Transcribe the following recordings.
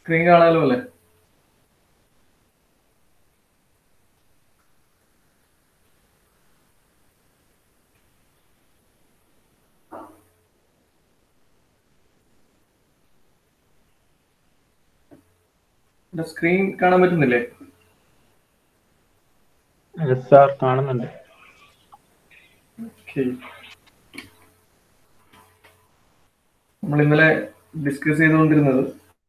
Screen കാണാലോ അല്ലേ screen കാണാൻ പറ്റുന്നില്ലേ സാർ കാണുന്നുണ്ട് ഓക്കെ നമ്മൾ ഇന്നലെ ഡിസ്കസ് ചെയ്തുകൊണ്ടിരുന്നത്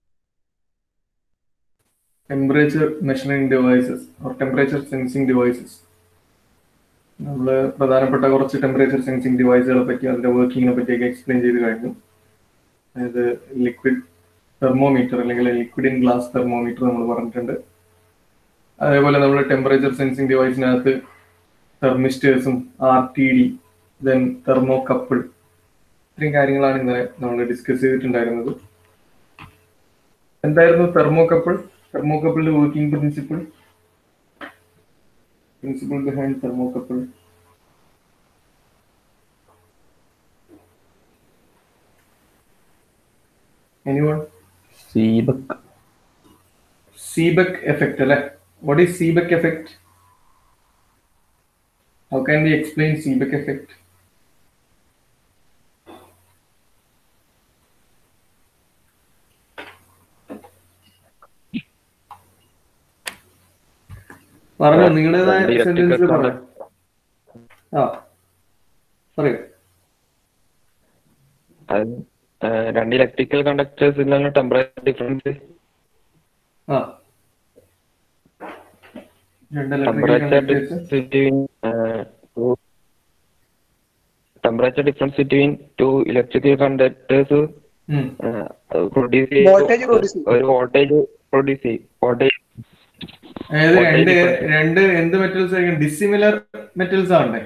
temperature measuring devices or temperature sensing devices നമ്മൾ പ്രധാനപ്പെട്ട കുറച്ച് ടെമ്പറേച്ചർ സെൻസിങ് ഡിവൈസുകളെ പറ്റി അതിന്റെ വർക്കിങ്ങിനെ പറ്റിയൊക്കെ എക്സ്പ്ലെയിൻ ചെയ്ത് കഴിഞ്ഞു അതായത് ലിക്വിഡ് തെർമോമീറ്റർ അല്ലെങ്കിൽ ലിക്വിഡ് ഇൻ ഗ്ലാസ് തെർമോമീറ്റർ നമ്മൾ പറഞ്ഞിട്ടുണ്ട് അതേപോലെ നമ്മൾ ടെമ്പറേച്ചർ സെൻസിങ് ഡിവൈസിനകത്ത് തെർമിസ്റ്റേഴ്സും R T D then thermocouple ഇത്രയും കാര്യങ്ങളാണ് ഇന്നലെ നമ്മൾ ഡിസ്കസ് ചെയ്തിട്ടുണ്ടായിരുന്നത് എന്തായിരുന്നു തെർമോ കപ്പിൾ തെർമോ കപ്പിളിന്റെ working principle principle behind thermocouple anyone Seebeck Seebeck effect അല്ലെ what is Seebeck effect how can we explain Seebeck effect പറഞ്ഞോ നിങ്ങളുടേതായ രണ്ട് electrical സെന്റൻസ് പറഞ്ഞു conduct- ആ പറയൂ അത് ആ, രണ്ട് ഇലക്ട്രിക്കൽ കണ്ടക്ടേഴ്സിലുള്ള ടെമ്പറേച്ചർ ഡിഫറൻസ് ആ രണ്ട് temperature electrical conductors. Difference between temperature difference between two electrical conductors ഉം. പ്രൊഡ്യൂസ് Voltage produce ചെയ്യും. ഒരു വോൾട്ടേജ് പ്രൊഡ്യൂസ് ചെയ്യും വോൾട്ടേജ് അതായത് Voltage രണ്ട് difference. രണ്ട് എന്ത് മെറ്റൽസ് ആയിരിക്കും ഡിസിമിലർ മെറ്റൽസ് ആവണ്ടേ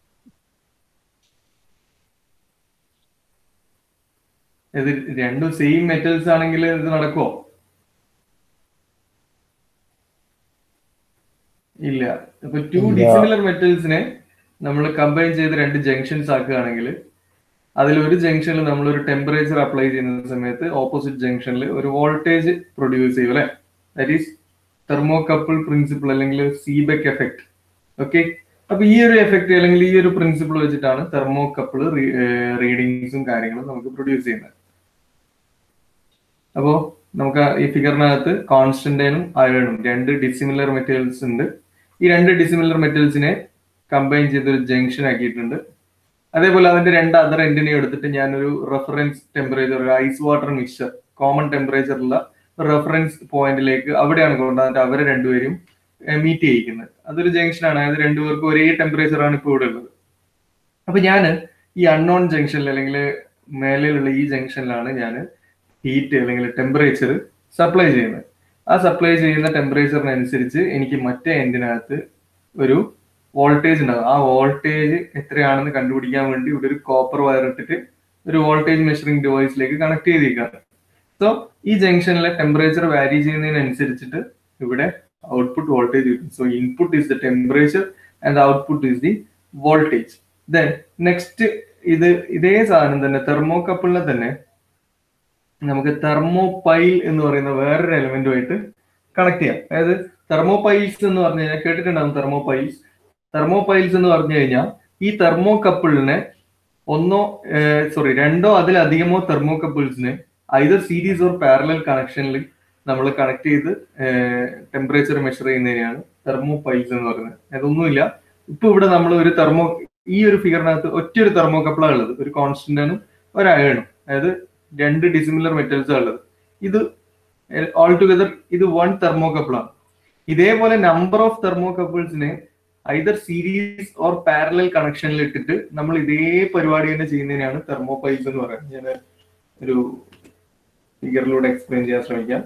ഇത് രണ്ടും സെയിം മെറ്റൽസ് ആണെങ്കിൽ ഇത് നടക്കുമോ ഇല്ല ഇപ്പൊ ടു ഇല്ല. ഡിസിമിലർ മെറ്റൽസിനെ നമ്മൾ കമ്പൈൻ ചെയ്ത് രണ്ട് ജംഗ്ഷൻസ് ആക്കുകയാണെങ്കിൽ അതിൽ ഒരു ജംഗ്ഷനിൽ നമ്മൾ ഒരു ടെമ്പറേച്ചർ അപ്ലൈ ചെയ്യുന്ന സമയത്ത് ഓപ്പോസിറ്റ് ജംഗ്ഷനിൽ ഒരു വോൾട്ടേജ് പ്രൊഡ്യൂസ് ചെയ്യും അല്ലെ ദാറ്റ് ഈസ് തെർമോകപ്പിൾ പ്രിൻസിപ്പിൾ അല്ലെങ്കിൽ സീബെക് എഫക്ട് ഓക്കെ അപ്പൊ ഈ ഒരു എഫക്ട് അല്ലെങ്കിൽ ഈ ഒരു പ്രിൻസിപ്പിൾ വെച്ചിട്ടാണ് തെർമോകപ്പിൾ റീഡിങ്സും കാര്യങ്ങളും നമുക്ക് പ്രൊഡ്യൂസ് ചെയ്യുന്നത് അപ്പോ നമുക്ക് ഈ ഫിഗറിനകത്ത് കോൺസ്റ്റന്റൈനും അയണും രണ്ട് ഡിസിമിലർ മെറ്റീരിയൽസ് ഉണ്ട് ഈ രണ്ട് ഡിസിമിലർ മെറ്റൽസിനെ കമ്പൈൻ ചെയ്ത് ഒരു ജംഗ്ഷൻ ആക്കിയിട്ടുണ്ട് അതേപോലെ അതിന്റെ രണ്ട് അതർ എൻഡിനെ എടുത്തിട്ട് ഞാനൊരു റെഫറൻസ് ടെമ്പറേച്ചർ ഒരു ഐസ് വാട്ടർ മിക്സ്ചർ കോമൺ ടെമ്പറേച്ചറുള്ള റെഫറൻസ് പോയിന്റിലേക്ക് അവിടെയാണ് കൊണ്ടുവന്നിട്ട് അവരെ രണ്ടുപേരും മീറ്റ് ചെയ്യിക്കുന്നത് അതൊരു ജംഗ്ഷനാണ് അതായത് രണ്ടുപേർക്കും ഒരേ ടെമ്പറേച്ചർ ആണ് ഇപ്പോൾ ഇവിടെ ഉള്ളത് അപ്പൊ ഞാൻ ഈ അൺനോൺ ജംഗ്ഷനിൽ അല്ലെങ്കിൽ മേലെയുള്ള ഈ ജംഗ്ഷനിലാണ് ഞാൻ ഹീറ്റ് അല്ലെങ്കിൽ ടെമ്പറേച്ചർ സപ്ലൈ ചെയ്യുന്നത് ആ സപ്ലൈ ചെയ്യുന്ന ടെമ്പറേച്ചറിനനുസരിച്ച് എനിക്ക് മറ്റേ എൻഡിനകത്ത് ഒരു വോൾട്ടേജ് ഉണ്ടാകും ആ വോൾട്ടേജ് എത്രയാണെന്ന് കണ്ടുപിടിക്കാൻ വേണ്ടി ഇവിടെ ഒരു കോപ്പർ വയർ ഇട്ടിട്ട് ഒരു വോൾട്ടേജ് മെഷറിംഗ് ഡിവൈസിലേക്ക് കണക്ട് ചെയ്തിരിക്കുകയാണ് സോ ഈ ജംഗ്ഷനിലെ ടെമ്പറേച്ചർ വാരി ചെയ്യുന്നതിനനുസരിച്ചിട്ട് ഇവിടെ ഔട്ട്പുട്ട് വോൾട്ടേജ് കിട്ടും so input is the temperature and output is the voltage then next ഇത് ഇതേ സാധനം തന്നെ തെർമോകപ്പിളിനെ തന്നെ നമുക്ക് തെർമോപൈൽ എന്ന് പറയുന്ന വേറൊരു എലമെന്റുമായിട്ട് കണക്ട് ചെയ്യാം അതായത് തെർമോപൈൽസ് എന്ന് പറഞ്ഞു കഴിഞ്ഞാൽ കേട്ടിട്ടുണ്ടാകും തെർമോപൈൽസ് തെർമോപൈൽസ് എന്ന് പറഞ്ഞു കഴിഞ്ഞാൽ ഈ തെർമോകപ്പിളിനെ ഒന്നോ സോറി രണ്ടോ അതിലധികമോ തെർമോകപ്പിൾസിനെ ഐതർ സീരീസ് ഓർ പാരലൽ കണക്ഷനിൽ നമ്മൾ കണക്ട് ചെയ്ത് ടെമ്പറേച്ചർ മെഷർ ചെയ്യുന്നതിനെയാണ് തെർമോപൈൽസ് എന്ന് പറയുന്നത് അതൊന്നുമില്ല ഇപ്പൊ ഇവിടെ നമ്മൾ ഒരു തെർമോ ഈ ഒരു ഫിഗറിനകത്ത് ഒറ്റയൊരു തെർമോകപ്പിളാണ് ഉള്ളത് ഒരു കോൺസ്റ്റന്റും ഒരു അയണും അതായത് രണ്ട് ഡിസിമിലർ മെറ്റൽസ് ഉള്ളത് ഇത് ഓൾ ടുഗദർ ഇത് വൺ തെർമോകപ്പിളാണ് ഇതേപോലെ നമ്പർ ഓഫ് തെർമോകപ്പിൾസിനെ ഐദർ സീരീസ് ഓർ പാരലൽ കണക്ഷനിൽ ഇട്ടിട്ട് നമ്മൾ ഇതേ പരിപാടി തന്നെ ചെയ്യുന്നതിനാണ് തെർമോപൈൽസ് എന്ന് പറയുന്നത് ഞാൻ ഒരു ഫിഗറിലൂടെ എക്സ്പ്ലെയിൻ ചെയ്യാൻ ശ്രമിക്കാം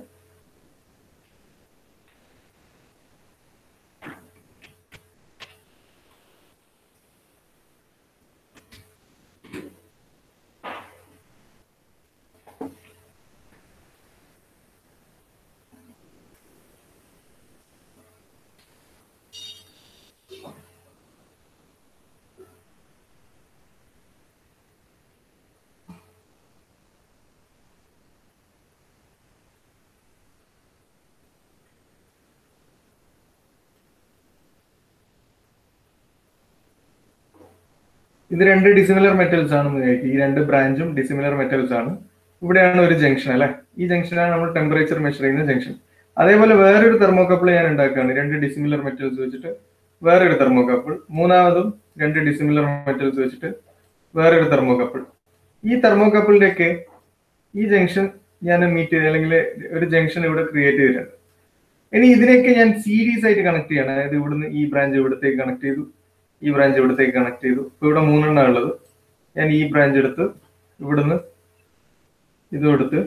ഇത് രണ്ട് ഡിസിമിലർ മെറ്റൽസ് ആണെന്ന് വിചാരിക്കും ഈ രണ്ട് ബ്രാഞ്ചും ഡിസിമിലർ മെറ്റൽസ് ആണ് ഇവിടെയാണ് ഒരു ജംഗ്ഷൻ അല്ലെ ഈ ജംഗ്ഷനാണ് നമ്മൾ ടെമ്പറേച്ചർ മെഷർ ചെയ്യുന്ന ജംഗ്ഷൻ അതേപോലെ വേറൊരു തെർമോകപ്പിൾ ഞാൻ ഉണ്ടാക്കുകയാണ് രണ്ട് ഡിസിമിലർ മെറ്റൽസ് വെച്ചിട്ട് വേറൊരു തെർമോകപ്പിൾ മൂന്നാമതും രണ്ട് ഡിസിമിലർ മെറ്റൽസ് വെച്ചിട്ട് വേറൊരു തെർമോകപ്പിൾ ഈ തെർമോകപ്പിളിന്റെ ഒക്കെ ഈ ജംഗ്ഷൻ ഞാൻ മീറ്റ് ചെയ്ത് അല്ലെങ്കിൽ ഒരു ജംഗ്ഷൻ ഇവിടെ ക്രിയേറ്റ് ചെയ്തിട്ടുണ്ട് ഇനി ഇതിനെയൊക്കെ ഞാൻ സീരീസ് ആയിട്ട് കണക്ട് ചെയ്യണം അതായത് ഇവിടുന്ന് ഈ ബ്രാഞ്ച് ഇവിടത്തേക്ക് കണക്ട് ചെയ്തു ഈ ബ്രാഞ്ച് ഇവിടത്തേക്ക് കണക്ട് ചെയ്തു ഇപ്പൊ ഇവിടെ മൂന്നെണ്ണം ഉള്ളത് ഞാൻ ഈ ബ്രാഞ്ച് എടുത്ത് ഇവിടുന്ന് ഇതും എടുത്ത്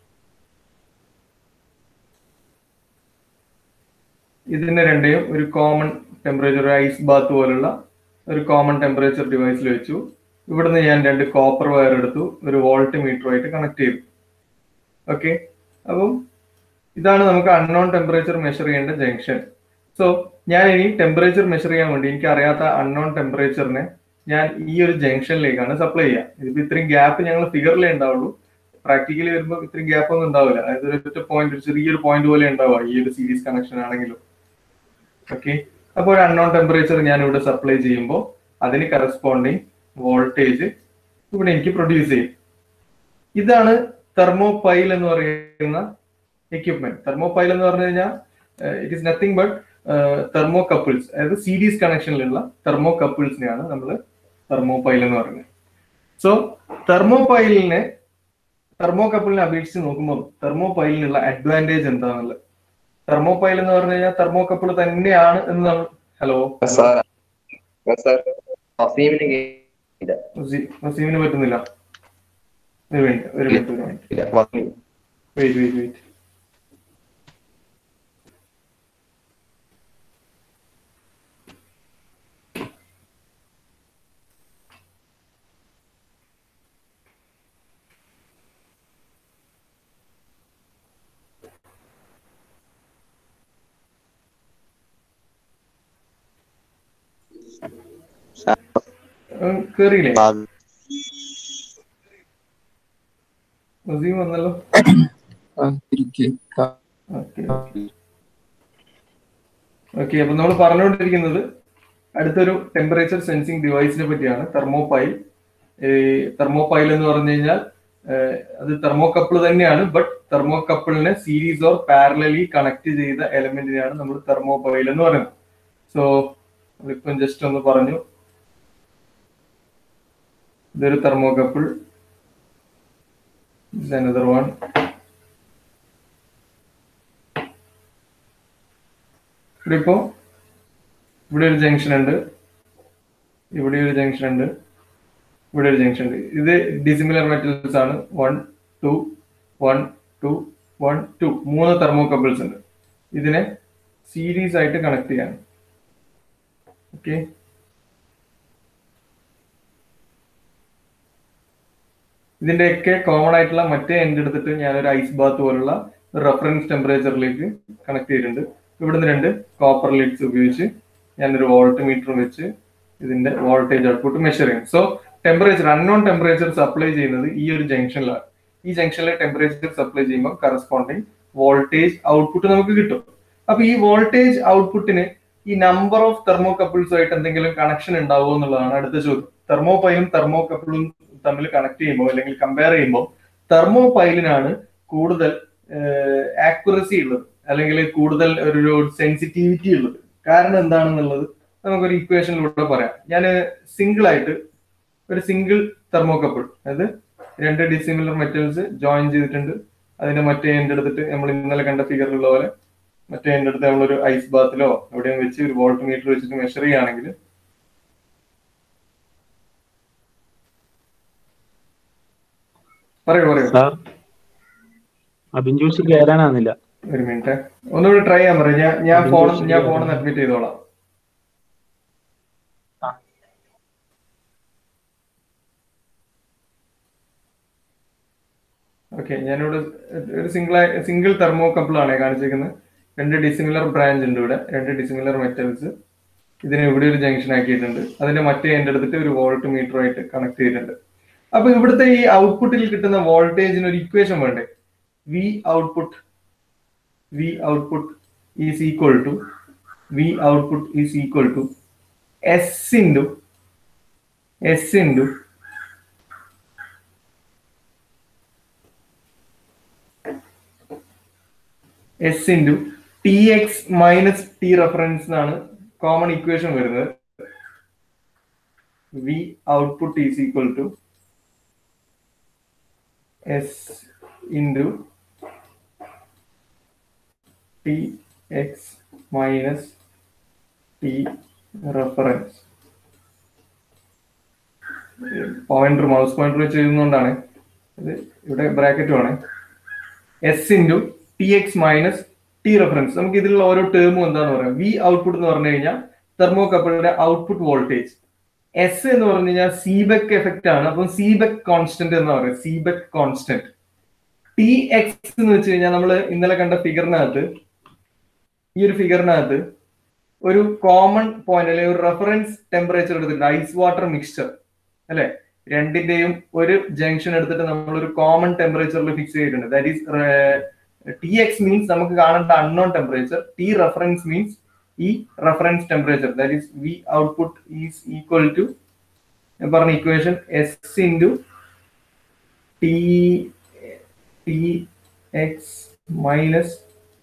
ഇതിനെ രണ്ടെയും ഒരു കോമൺ ടെമ്പറേച്ചർ ഒരു ഐസ് ബാത്ത് പോലുള്ള ഒരു കോമൺ ടെമ്പറേച്ചർ ഡിവൈസിൽ വെച്ചു ഇവിടുന്ന് ഞാൻ രണ്ട് കോപ്പർ വയർ എടുത്തു ഒരു വോൾട്ട് മീറ്ററുമായിട്ട് കണക്ട് ചെയ്തു ഓക്കെ അപ്പം ഇതാണ് നമുക്ക് അൺനോൺ ടെമ്പറേച്ചർ മെഷർ ചെയ്യേണ്ട ജംഗ്ഷൻ സോ ഞാൻ ഇനി ടെമ്പറേച്ചർ മെഷർ ചെയ്യാൻ വേണ്ടി എനിക്ക് അറിയാത്ത അൺനോൺ ടെമ്പറേച്ചറിനെ ഞാൻ ഈ ഒരു ജംഗ്ഷനിലേക്കാണ് സപ്ലൈ ചെയ്യുക ഇതിപ്പോ ഇത്രയും ഗ്യാപ്പ് ഞങ്ങൾ ഫിഗറിലേ ഉണ്ടാവുള്ളൂ പ്രാക്ടിക്കലി വരുമ്പോൾ ഇത്രയും ഗ്യാപ്പ് ഒന്നും ഉണ്ടാവില്ല അതായത് ഒരു ഒറ്റ പോയിന്റ് ഒരു ചെറിയൊരു പോയിന്റ് പോലെ ഉണ്ടാവുക ഈ ഒരു സീരീസ് കണക്ഷൻ ആണെങ്കിലും ഓക്കെ അപ്പോൾ ഒരു അൺനോൺ ടെമ്പറേച്ചർ ഞാൻ ഇവിടെ സപ്ലൈ ചെയ്യുമ്പോൾ അതിന് കറസ്പോണ്ടിങ് വോൾട്ടേജ് ഇവിടെ എനിക്ക് പ്രൊഡ്യൂസ് ചെയ്യും ഇതാണ് തെർമോപൈൽ എന്ന് പറയുന്ന എക്യുപ്മെന്റ് തെർമോപൈൽ എന്ന് പറഞ്ഞു കഴിഞ്ഞാൽ it is nothing but thermocouples അതായത് സീരീസ് കണക്ഷനിലുള്ള തെർമോ കപ്പിൾസിനെയാണ് നമ്മൾ തെർമോപൈൽ എന്ന് പറയുന്നത് സോ തെർമോപൈലിനെ തെർമോ കപ്പിളിനെ അപേക്ഷിച്ച് നോക്കുമ്പോൾ തെർമോപൈലിനുള്ള അഡ്വാൻറ്റേജ് എന്താണെന്നുള്ളത് തെർമോപൈൽ എന്ന് പറഞ്ഞു കഴിഞ്ഞാൽ തെർമോ കപ്പിൾ തന്നെയാണ് എന്ന് നമ്മൾ ഹലോ സാർ സാർ അസീമിന് കേൾക്കില്ല. വസീമിന് പറ്റുന്നില്ല ഒരു മിനിറ്റ് ഒരു മിനിറ്റ് ഒരു മിനിറ്റ് ഇല്ല, വന്നില്ല. വെയിറ്റ് വെയിറ്റ് വെയിറ്റ് കേറിയില്ലേ വസീം വന്നല്ലോ ഓക്കെ ഓക്കെ അപ്പൊ നമ്മൾ പറഞ്ഞുകൊണ്ടിരിക്കുന്നത് അടുത്തൊരു ടെമ്പറേച്ചർ സെൻസിങ് ഡിവൈസിനെ പറ്റിയാണ് തെർമോപൈൽ തെർമോപൈൽ എന്ന് പറഞ്ഞു കഴിഞ്ഞാൽ ഏഹ്, അത് തെർമോകപ്പിൾ തന്നെയാണ് ബട്ട് തെർമോകപ്പിളിനെ സീരീസ് ഓർ പാരലലി കണക്ട് ചെയ്ത എലമെന്റിനെയാണ് നമ്മൾ തെർമോപൈൽ എന്ന് പറയുന്നത് സോ നമ്മളിപ്പം ജസ്റ്റ് ഒന്ന് പറഞ്ഞു ഇതൊരു തെർമോകപ്പിൾ അനദർ വൺ ഇവിടെ ഇപ്പോ ഇവിടെ ഒരു ജംഗ്ഷൻ ഉണ്ട് ഇവിടെ ഒരു ജംഗ്ഷൻ ഉണ്ട് ഇവിടെ ഒരു ജംഗ്ഷൻ ഉണ്ട് ഇത് ഡിസിമിലർ മെറ്റൽസ് ആണ് one two one two one two മൂന്ന് തെർമോകപ്പിൾസ് ഉണ്ട് ഇതിനെ സീരീസ് ആയിട്ട് കണക്ട് ചെയ്യാണ് ഓക്കെ ഇതിന്റെയൊക്കെ കോമൺ ആയിട്ടുള്ള മറ്റേ എൻഡ് എടുത്തിട്ട് ഞാൻ ഒരു ഐസ് ബാത്ത് പോലുള്ള റെഫറൻസ് ടെമ്പറേച്ചറിലേക്ക് കണക്ട് ചെയ്തിട്ടുണ്ട് ഇവിടുന്ന് രണ്ട് കോപ്പർ ലിഡ്സ് ഉപയോഗിച്ച് ഞാനൊരു വോൾട്ട് മീറ്റർ വെച്ച് ഇതിന്റെ വോൾട്ടേജ് ഔട്ട്പുട്ട് മെഷർ ചെയ്യും so temperature unknown temperature supply ചെയ്യുന്നത് ഈ ഒരു ജംഗ്ഷനിലാണ് ഈ ജംഗ്ഷനിലെ ടെമ്പറേച്ചർ സപ്ലൈ ചെയ്യുമ്പോൾ കറസ്പോണ്ടിങ് വോൾട്ടേജ് ഔട്ട്പുട്ട് നമുക്ക് കിട്ടും അപ്പൊ ഈ വോൾട്ടേജ് ഔട്ട്പുട്ടിന് ഈ നമ്പർ ഓഫ് തെർമോ കപ്പിൾസുമായിട്ട് എന്തെങ്കിലും കണക്ഷൻ ഉണ്ടാവുമോ എന്നുള്ളതാണ് അടുത്ത ചോദ്യം തെർമോപൈലും തെർമോകപ്പിളും തമ്മിൽ കണക്ട് ചെയ്യുമ്പോൾ അല്ലെങ്കിൽ കമ്പയർ ചെയ്യുമ്പോൾ തെർമോപൈലിനാണ് കൂടുതൽ ആക്യുറസി ഉള്ളത് അല്ലെങ്കിൽ കൂടുതൽ ഒരു സെൻസിറ്റിവിറ്റി ഉള്ളത് കാരണം എന്താണെന്നുള്ളത് നമുക്കൊരു ഇക്വേഷനിലൂടെ പറയാം ഞാൻ സിംഗിൾ ആയിട്ട് ഒരു സിംഗിൾ തെർമോകപ്പിൾ അതായത് രണ്ട് ഡിസിമിലർ മെറ്റൽസ് ജോയിൻ ചെയ്തിട്ടുണ്ട് അതിന്റെ മറ്റേ എൻഡ് എടുത്തിട്ട് നമ്മൾ ഇന്നലെ കണ്ട ഫിഗറിലുള്ള പോലെ മറ്റേ എൻഡ് എടുത്ത് നമ്മളൊരു ഐസ് ബാത്തിലോ എവിടെയും വെച്ച് ഒരു വോൾട്ട് മീറ്റർ വെച്ചിട്ട് മെഷർ ചെയ്യുകയാണെങ്കിൽ പറയൂ പറയൂ സാർ അബിൻ ജോഷി കയറാനാകുന്നില്ല ഒരു മിനിറ്റ് ഒന്നുകൂടി ട്രൈ ചെയ്യാൻ പറയാം ഞാൻ ഞാൻ അതിന്റെ ഫോൺ ശരിയാ. ഞാൻ ഫോണിൽ അഡ്മിറ്റ് ചെയ്തോളാം ആ. ഓക്കെ ഞാനിവിടെ ഒരു സിംഗിൾ സിംഗിൾ തെർമോ കപ്പിൾ ആണ് കാണിച്ചിരിക്കുന്നത് രണ്ട് ഡിസിമിലർ ബ്രാഞ്ച് ഉണ്ട് ഇവിടെ രണ്ട് ഡിസിമിലർ മെറ്റൽസ് ഇതിനെ ഇവിടെ ഒരു ജംഗ്ഷൻ ആക്കിയിട്ടുണ്ട് അതിന്റെ മറ്റേ എൻഡ് എടുത്തിട്ട് ഒരു വോൾട്ട് മീറ്ററുമായിട്ട് കണക്ട് ചെയ്തിട്ടുണ്ട് അപ്പൊ ഇവിടുത്തെ ഈ ഔട്ട്പുട്ടിൽ കിട്ടുന്ന വോൾട്ടേജിന് ഒരു ഇക്വേഷൻ വേണ്ടേ V output V output is equal to V output is equal to S into S into S into T X minus T reference എന്നാണ് കോമൺ ഇക്വേഷൻ വരുന്നത് V output is equal to S into T X minus T reference pointer mouse pointer വെച്ച് എഴുതുന്നതുകൊണ്ടാണ് ഇത് ഇവിടെ bracket ആണ് S into T X minus T reference നമുക്ക് ഇതിലുള്ള ഓരോ ടേമും എന്താന്ന് പറയാം വി ഔട്ട്പുട്ട് എന്ന് പറഞ്ഞു കഴിഞ്ഞാൽ തെർമോകപ്പിളിന്റെ ഔട്ട്പുട്ട് വോൾട്ടേജ് എസ് എന്ന് പറഞ്ഞു കഴിഞ്ഞാൽ സീബെക് എഫക്റ്റ് ആണ് അപ്പം സീബെക് കോൺസ്റ്റന്റ് എന്ന് പറയും സീബെക് കോൺസ്റ്റന്റ് ടി എക്സ് എന്ന് വെച്ച് കഴിഞ്ഞാൽ നമ്മൾ ഇന്നലെ കണ്ട ഫിഗറിനകത്ത് ഈ ഒരു ഫിഗറിനകത്ത് ഒരു കോമൺ പോയിന്റ് അല്ലെങ്കിൽ ഒരു റെഫറൻസ് ടെമ്പറേച്ചർ എടുത്തിട്ടുണ്ട് ഐസ് വാട്ടർ മിക്സ്ചർ അല്ലെ രണ്ടിന്റെയും ഒരു ജംഗ്ഷൻ എടുത്തിട്ട് നമ്മൾ ഒരു കോമൺ ടെമ്പറേച്ചറിൽ ഫിക്സ് ചെയ്തിട്ടുണ്ട് that is T X means നമുക്ക് കാണേണ്ട unknown temperature T reference means ഈ reference temperature that is V output is equal to ഞാൻ പറഞ്ഞ equation S into T T X minus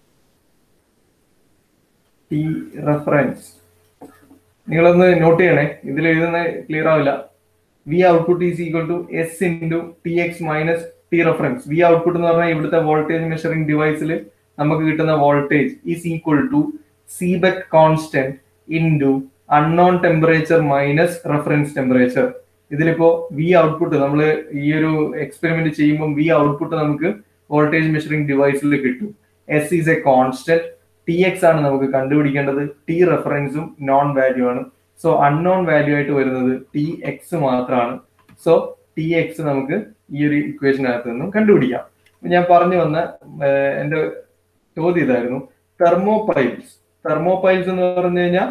T reference നിങ്ങളൊന്ന് നോട്ട് ചെയ്യണേ ഇതിൽ എഴുതുന്ന ക്ലിയർ ആവില്ല V output is equal to S into T X minus T reference V output എന്ന് പറഞ്ഞാൽ ഇവിടുത്തെ വോൾട്ടേജ് മെഷറിംഗ് ഡിവൈസിൽ നമുക്ക് കിട്ടുന്ന voltage is equal to Seebeck constant into unknown temperature minus reference temperature ഇതിലിപ്പോ വി ഔട്ട്പുട്ട് നമ്മൾ ഈ ഒരു എക്സ്പെരിമെന്റ് ചെയ്യുമ്പോൾ വി ഔട്ട്പുട്ട് നമുക്ക് വോൾട്ടേജ് മെഷറിംഗ് ഡിവൈസിൽ കിട്ടും S is a constant T X ആണ് നമുക്ക് കണ്ടുപിടിക്കേണ്ടത് ടി റെഫറൻസും നോൺ വാല്യൂ ആണ് സോ അൺനോൺ വാല്യൂ ആയിട്ട് വരുന്നത് ടി എക്സ് മാത്രമാണ് സോ ടി എക്സ് നമുക്ക് ഈ ഒരു ഇക്വേഷനകത്ത് നിന്നും കണ്ടുപിടിക്കാം ഞാൻ പറഞ്ഞു വന്ന ഏഹ്, എന്റെ ചോദ്യം ഇതായിരുന്നു തെർമോപൈൽസ് തെർമോപൈൽസ് എന്ന് പറഞ്ഞു കഴിഞ്ഞാൽ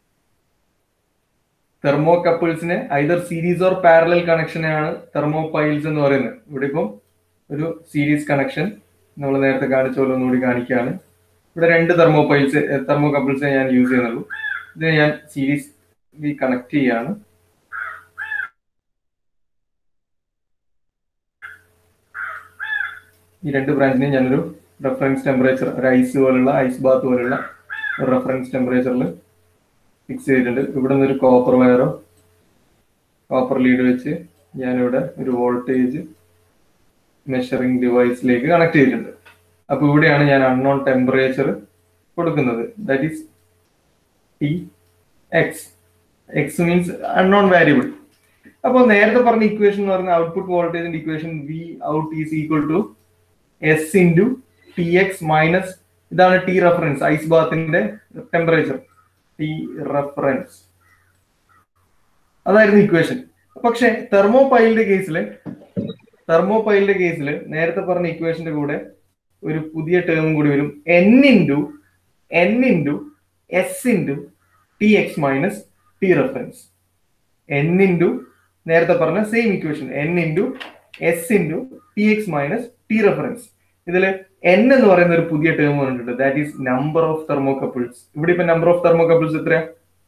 തെർമോ കപ്പിൾസിനെ ഐദർ സീരീസ് ഓർ പാരലൽ കണക്ഷനെയാണ് തെർമോപൈൽസ് എന്ന് പറയുന്നത് ഇവിടെ ഇപ്പം ഒരു സീരീസ് കണക്ഷൻ നമ്മൾ നേരത്തെ കാണിച്ച പോലെ ഒന്നുകൂടി കാണിക്കുകയാണ് ഇവിടെ രണ്ട് തെർമോപൈൽസ് തെർമോ കപ്പിൾസ് ഞാൻ യൂസ് ചെയ്യുന്നുള്ളൂ ഇതിനെ ഞാൻ സീരീസ് വി കണക്ട് ചെയ്യാണ് ഈ രണ്ട് ബ്രാഞ്ചിനെ ഞാനൊരു റെഫറൻസ് ടെമ്പറേച്ചർ ഒരു ഐസ് പോലുള്ള ഐസ് ബാത്ത് പോലുള്ള ഒരു റെഫറൻസ് ടെമ്പറേച്ചറിൽ ഫിക്സ് ചെയ്തിട്ടുണ്ട് ഇവിടെ നിന്ന് ഒരു കോപ്പർ വയറോ കോപ്പർ ലീഡ് വെച്ച് ഞാനിവിടെ ഒരു വോൾട്ടേജ് മെഷറിംഗ് ഡിവൈസിലേക്ക് കണക്ട് ചെയ്തിട്ടുണ്ട് അപ്പൊ ഇവിടെയാണ് ഞാൻ അൺനോൺ ടെമ്പറേച്ചർ കൊടുക്കുന്നത് that is T X X means unknown variable അപ്പോൾ നേരത്തെ പറഞ്ഞ ഇക്വേഷൻ എന്ന് പറഞ്ഞ ഔട്ട്പുട്ട് വോൾട്ടേജിന്റെ equation V out is equal to S into T X minus ഇതാണ് ടി റെഫറൻസ് ഐസ് ബാത്തിന്റെ ടെമ്പറേച്ചർ ടി റെഫറൻസ് അതായിരുന്നു ഇക്വേഷൻ പക്ഷെ തെർമോപൈലിന്റെ കേസിൽ തെർമോപൈലിന്റെ കേസിൽ നേരത്തെ പറഞ്ഞ ഇക്വേഷന്റെ കൂടെ ഒരു പുതിയ ടേമും കൂടി വരും N into N into S into T X minus T reference N into നേരത്തെ പറഞ്ഞ same equation N into S into T X minus T reference ഇതിൽ എൻ എന്ന് പറയുന്ന ഒരു പുതിയ ടേം വന്നിട്ടുണ്ട് that is number of thermocouples ഇവിടെ ഇപ്പൊ നമ്പർ ഓഫ് തെർമോ കപ്പിൾസ് എത്രയാ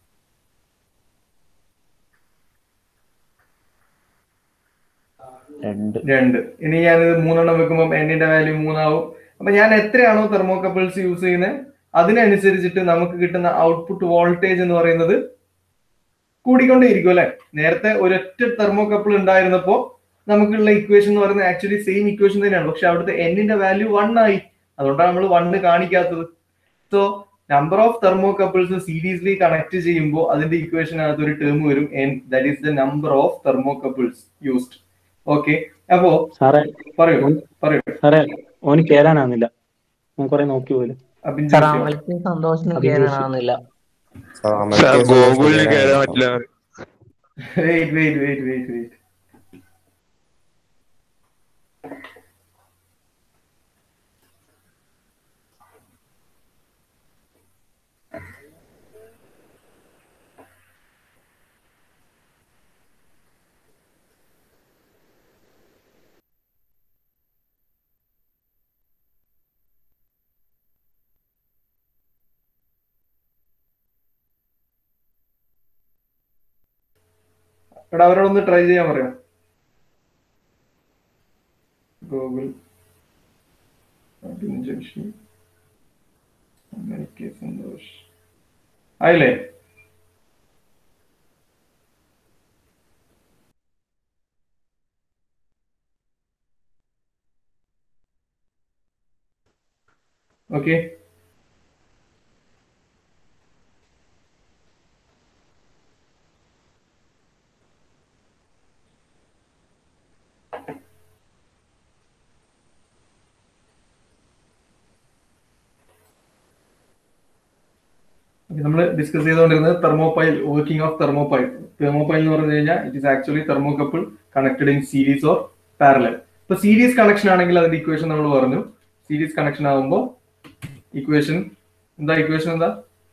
രണ്ട് രണ്ട് ഇനി ഞാനിത് മൂന്നെണ്ണം വെക്കുമ്പോൾ എന്നിന്റെ വാല്യൂ മൂന്നാവും അപ്പൊ ഞാൻ എത്രയാണോ തെർമോ കപ്പിൾസ് യൂസ് ചെയ്യുന്നത് അതിനനുസരിച്ചിട്ട് നമുക്ക് കിട്ടുന്ന ഔട്ട്പുട്ട് വോൾട്ടേജ് എന്ന് പറയുന്നത് കൂടിക്കൊണ്ടേയിരിക്കും അല്ലെ നേരത്തെ ഒരൊറ്റ തെർമോ കപ്പിൾ ഉണ്ടായിരുന്നപ്പോ നമുക്കുള്ള ഇക്വേഷൻ എന്ന് പറയുന്നത് ആക്ച്വലി സെയിം ഇക്വേഷൻ തന്നെയാണ് പക്ഷെ അവിടുത്തെ എന്നിന്റെ വാല്യൂ വൺ ആയി അതുകൊണ്ടാണ് നമ്മൾ വണ്ണ് കാണിക്കാത്തത് so number of thermocouples seriesly connect ചെയ്യുമ്പോൾ അതിന്റെ ഇക്വേഷനകത്ത് ഒരു ടേം വരും N that is the number of thermocouples used okay അപ്പോ സാറേ പറയൂ പറയൂ സാറേ ഓന് കേറാനാവുന്നില്ല ഓൻ കുറെ നോക്കി പോലും അഭിൻ സാർ ജോഷിയോ? അമൽക്കും സന്തോഷിനും അഭിലാഷ്. കേറാനാവുന്നില്ല സാർ ഗൂഗിളിൽ കയറാൻ പറ്റില്ല wait wait wait wait wait എടാ അവരോടൊന്ന് ട്രൈ ചെയ്യാൻ പറയാം ഗൂഗിൾ ജംഗ്ഷൻ അമേരിക്ക സന്തോഷ് ആയില്ലേ ഓക്കെ നമ്മൾ ഡിസ്കസ് ചെയ്തുകൊണ്ടിരുന്നത് thermopile working of thermopile thermopile എന്ന് പറഞ്ഞു കഴിഞ്ഞാൽ it is actually thermocouple connected in series or parallel ഇപ്പൊ സീരീസ് കണക്ഷൻ ആണെങ്കിൽ അതിന്റെ ഇക്വേഷൻ നമ്മൾ പറഞ്ഞു സീരീസ് കണക്ഷൻ ആകുമ്പോൾ ഇക്വേഷൻ എന്താ ഇക്വേഷൻ എന്താ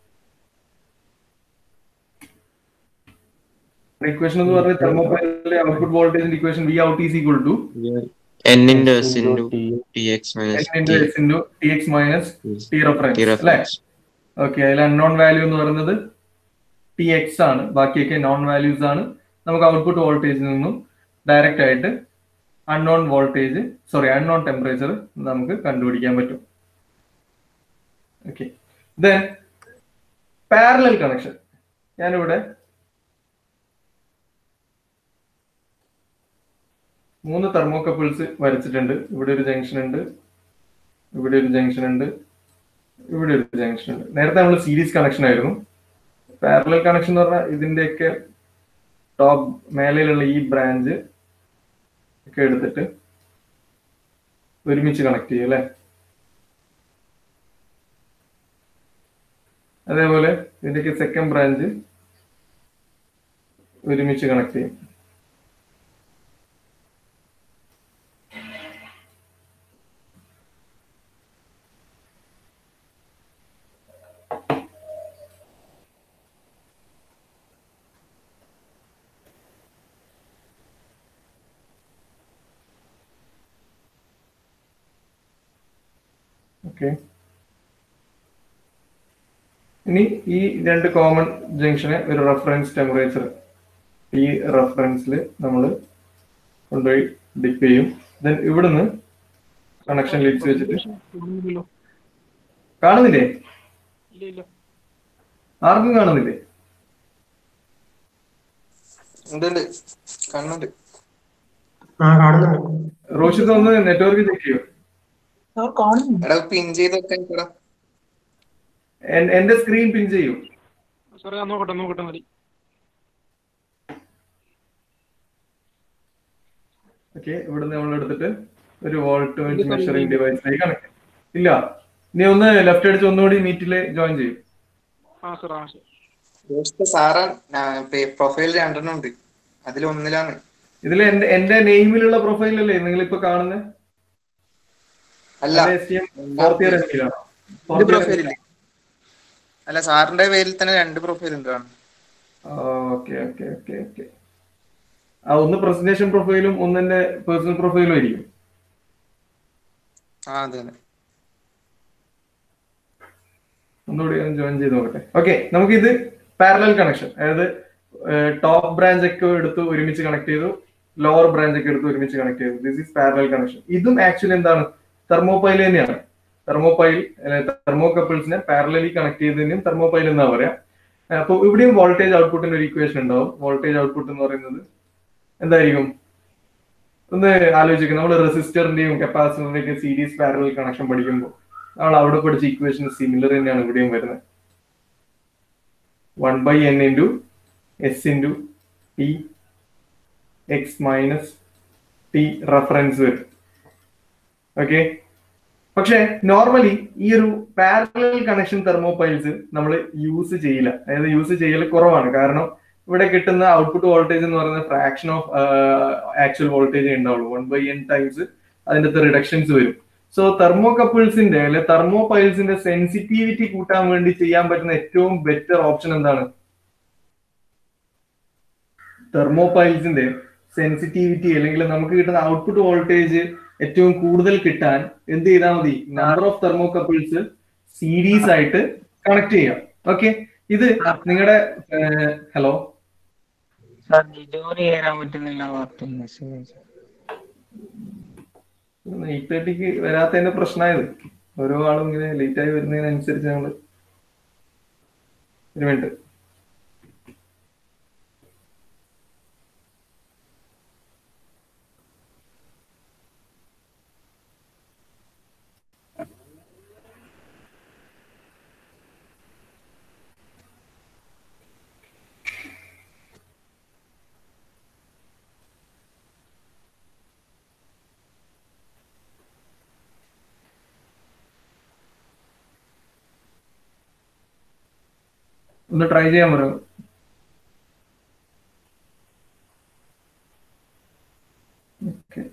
ഇക്വേഷൻ എന്ന് പറഞ്ഞാൽ തെർമോപൈലിലെ ഔട്ട്പുട്ട് വോൾട്ടേജിന്റെ equation V out is equal to n into s into tx minus N into S into T X minus T reference t അല്ലേ reference. ഓക്കെ അതിൽ അൺനോൺ വാല്യൂ എന്ന് പറയുന്നത് ടി എക്സ് ആണ് ബാക്കിയൊക്കെ നോൺ വാല്യൂസ് ആണ് നമുക്ക് output വോൾട്ടേജിൽ നിന്നും ഡയറക്റ്റ് ആയിട്ട് unknown voltage sorry unknown temperature നമുക്ക് കണ്ടുപിടിക്കാൻ പറ്റും ഓക്കെ ദെൻ പാരലൽ കണക്ഷൻ ഞാനിവിടെ മൂന്ന് തെർമോകപ്പിൾസ് വരച്ചിട്ടുണ്ട് ഇവിടെ ഒരു ജംഗ്ഷൻ ഉണ്ട് ഇവിടെ ഒരു ജംഗ്ഷൻ ഉണ്ട് ഇവിടെ ഒരു ജംഗ്ഷൻ ഉണ്ട് നേരത്തെ നമ്മൾ സീരീസ് കണക്ഷൻ ആയിരുന്നു പാരലൽ കണക്ഷൻ എന്ന് പറഞ്ഞാൽ ഇതിന്റെയൊക്കെ ടോപ്പ് മേലയിലുള്ള ഈ ബ്രാഞ്ച് ഒക്കെ എടുത്തിട്ട് ഒരുമിച്ച് കണക്ട് ചെയ്യും അല്ലേ അതേപോലെ ഇതിന്റെയൊക്കെ സെക്കൻഡ് ബ്രാഞ്ച് ഒരുമിച്ച് കണക്ട് ചെയ്യും ഓക്കെ ഇനി ഈ രണ്ട് കോമൺ ജംഗ്ഷനെ ഒരു റെഫറൻസ് ടെമ്പറേച്ചർ ഈ റെഫറൻസിൽ നമ്മൾ കൊണ്ടുപോയി ഡിപ്പ് ചെയ്യും ദെൻ ഇവിടുന്ന് കണക്ഷൻ ലിറ്റ്സ് വെച്ചിട്ട് കാണുന്നില്ലല്ലോ കാണുന്നില്ലേ ഇല്ല ഇല്ല ആർക്കും കാണുന്നില്ലേ ഉണ്ട് ഉണ്ട് കാണുന്നുണ്ട് ആ കാണുന്നുണ്ട് റോഷിത് ഒന്ന് നെറ്റ്വർക്ക് ചെക്ക് ചെയ്യും അവർ കാണുന്നുണ്ട് എടാ പിൻ ചെയ്ത് വെക്കാൻ കൂടാ എൻ- എന്റെ സ്ക്രീൻ പിൻ ചെയ്യും സാറേ ഞാൻ നോക്കട്ടെ നോക്കട്ടെ മതി ഓക്കെ ഇവിടുന്ന് നമ്മൾ എടുത്തിട്ട് ഒരു വോൾട്ട് വെച്ച് മെഷറിംഗ് ഡിവൈസിലേക്ക് കണക്ട് ഇല്ല നീ ഒന്ന് ലെഫ്റ്റ് അടിച്ച് ഒന്നുകൂടി മീറ്റിൽ ജോയിൻ ചെയ്യും ആ സാർ ആ സാർ ദോസ്ത സാറാ പ്രൊഫൈൽ രണ്ടെണ്ണം ഉണ്ട് അതിൽ ഒന്നിലാണ് ഇതിൽ എന്റെ എന്റെ നെയിമിലുള്ള പ്രൊഫൈലല്ലേ നിങ്ങൾ ഇപ്പൊ കാണുന്നത് അല്ല ഫോർത്ത് ഇയർ എംപിയിലാണോ രണ്ട് പ്രൊഫൈൽ ഇല്ലേ അല്ല സാറിന്റെ പേരിൽ തന്നെ രണ്ട് പ്രൊഫൈൽ ഉണ്ട് കാണും ഓക്കെ ഓക്കെ ഓക്കെ ഓക്കെ ആ ഒന്ന് പ്രസന്റേഷൻ പ്രൊഫൈലും ഒന്ന് എന്റെ പേഴ്സണൽ പ്രൊഫൈലും ആയിരിക്കും ആ അതെ അതെ ഒന്നുകൂടി ഒന്ന് ജോയിൻ ചെയ്ത് നോക്കട്ടെ ഓക്കെ നമുക്കിത് പാരലൽ കണക്ഷൻ അതായത് ടോപ്പ് ബ്രാഞ്ച് ഒക്കെ എടുത്ത് ഒരുമിച്ച് കണക്ട് ചെയ്തു ലോവർ ബ്രാഞ്ച് ഒക്കെ എടുത്ത് ഒരുമിച്ച് കണക്ട് ചെയ്തു ദിസ് ഈസ് പാരലൽ കണക്ഷൻ ഇതും ആക്ച്വലി എന്താണ് തെർമോപൈൽ തന്നെയാണ് തെർമോപൈൽ തെർമോ കപ്പിൾസിനെ പാരലലി കണക്ട് ചെയ്തതിനും തെർമോപൈൽ എന്നാ പറയാ അപ്പോൾ ഇവിടെയും വോൾട്ടേജ് ഔട്ട്പുട്ടിന്റെ ഒരു ഇക്വേഷൻ ഉണ്ടാവും വോൾട്ടേജ് ഔട്ട്പുട്ട് എന്ന് പറയുന്നത് എന്തായിരിക്കും ഒന്ന് ആലോചിക്കുക നമ്മൾ റെസിസ്റ്ററിന്റെയും കപ്പാസിറ്ററിന്റെയും ഒക്കെ സീരീസ് പാരലൽ കണക്ഷൻ പഠിക്കുമ്പോൾ നമ്മൾ അവിടെ പഠിച്ച ഇക്വേഷൻ സിമിലർ തന്നെയാണ് ഇവിടെയും വരുന്നത് one by N into S into T X minus T reference വരും ഓക്കെ പക്ഷെ നോർമലി ഈ ഒരു പാരലൽ കണക്ഷൻ തെർമോപൈൽസ് നമ്മൾ യൂസ് ചെയ്യില്ല അതായത് യൂസ് ചെയ്യൽ കുറവാണ് കാരണം ഇവിടെ കിട്ടുന്ന ഔട്ട്പുട്ട് വോൾട്ടേജ് എന്ന് പറയുന്നത് ഫ്രാക്ഷൻ ഓഫ് ആക്ച്വൽ വോൾട്ടേജ് ഉണ്ടാവുള്ളൂ വൺ ബൈ എൻ ടൈംസ് അതിൻ്റെ അകത്ത് റിഡക്ഷൻസ് വരും സോ തെർമോ കപ്പിൾസിന്റെ അല്ലെ തെർമോ പൈൽസിന്റെ സെൻസിറ്റിവിറ്റി കൂട്ടാൻ വേണ്ടി ചെയ്യാൻ പറ്റുന്ന ഏറ്റവും ബെറ്റർ ഓപ്ഷൻ എന്താണ് തെർമോ പൈൽസിന്റെ സെൻസിറ്റിവിറ്റി അല്ലെങ്കിൽ നമുക്ക് കിട്ടുന്ന ഔട്ട്പുട്ട് വോൾട്ടേജ് ഏറ്റവും കൂടുതൽ കിട്ടാൻ എന്ത് ചെയ്താൽ മതി number of thermocouples series ആയിട്ട് കണക്ട് ചെയ്യാം ഓക്കെ ഇത് നിങ്ങളുടെ ഹലോ സാർ ജിജോറി കയറാൻ പറ്റുന്നില്ല വാർത്ത മെസ്സേജ് എയ്റ്റ് തേർട്ടിക്ക് വരാത്തതിന്റെ പ്രശ്നമായത് ഓരോ ആളും ഇങ്ങനെ ലേറ്റ് ആയി വരുന്നതിനനുസരിച്ച് ഞങ്ങള് ഒരു മിനിറ്റ് ഒന്ന് ട്രൈ ചെയ്യാൻ പറയും ഓക്കെ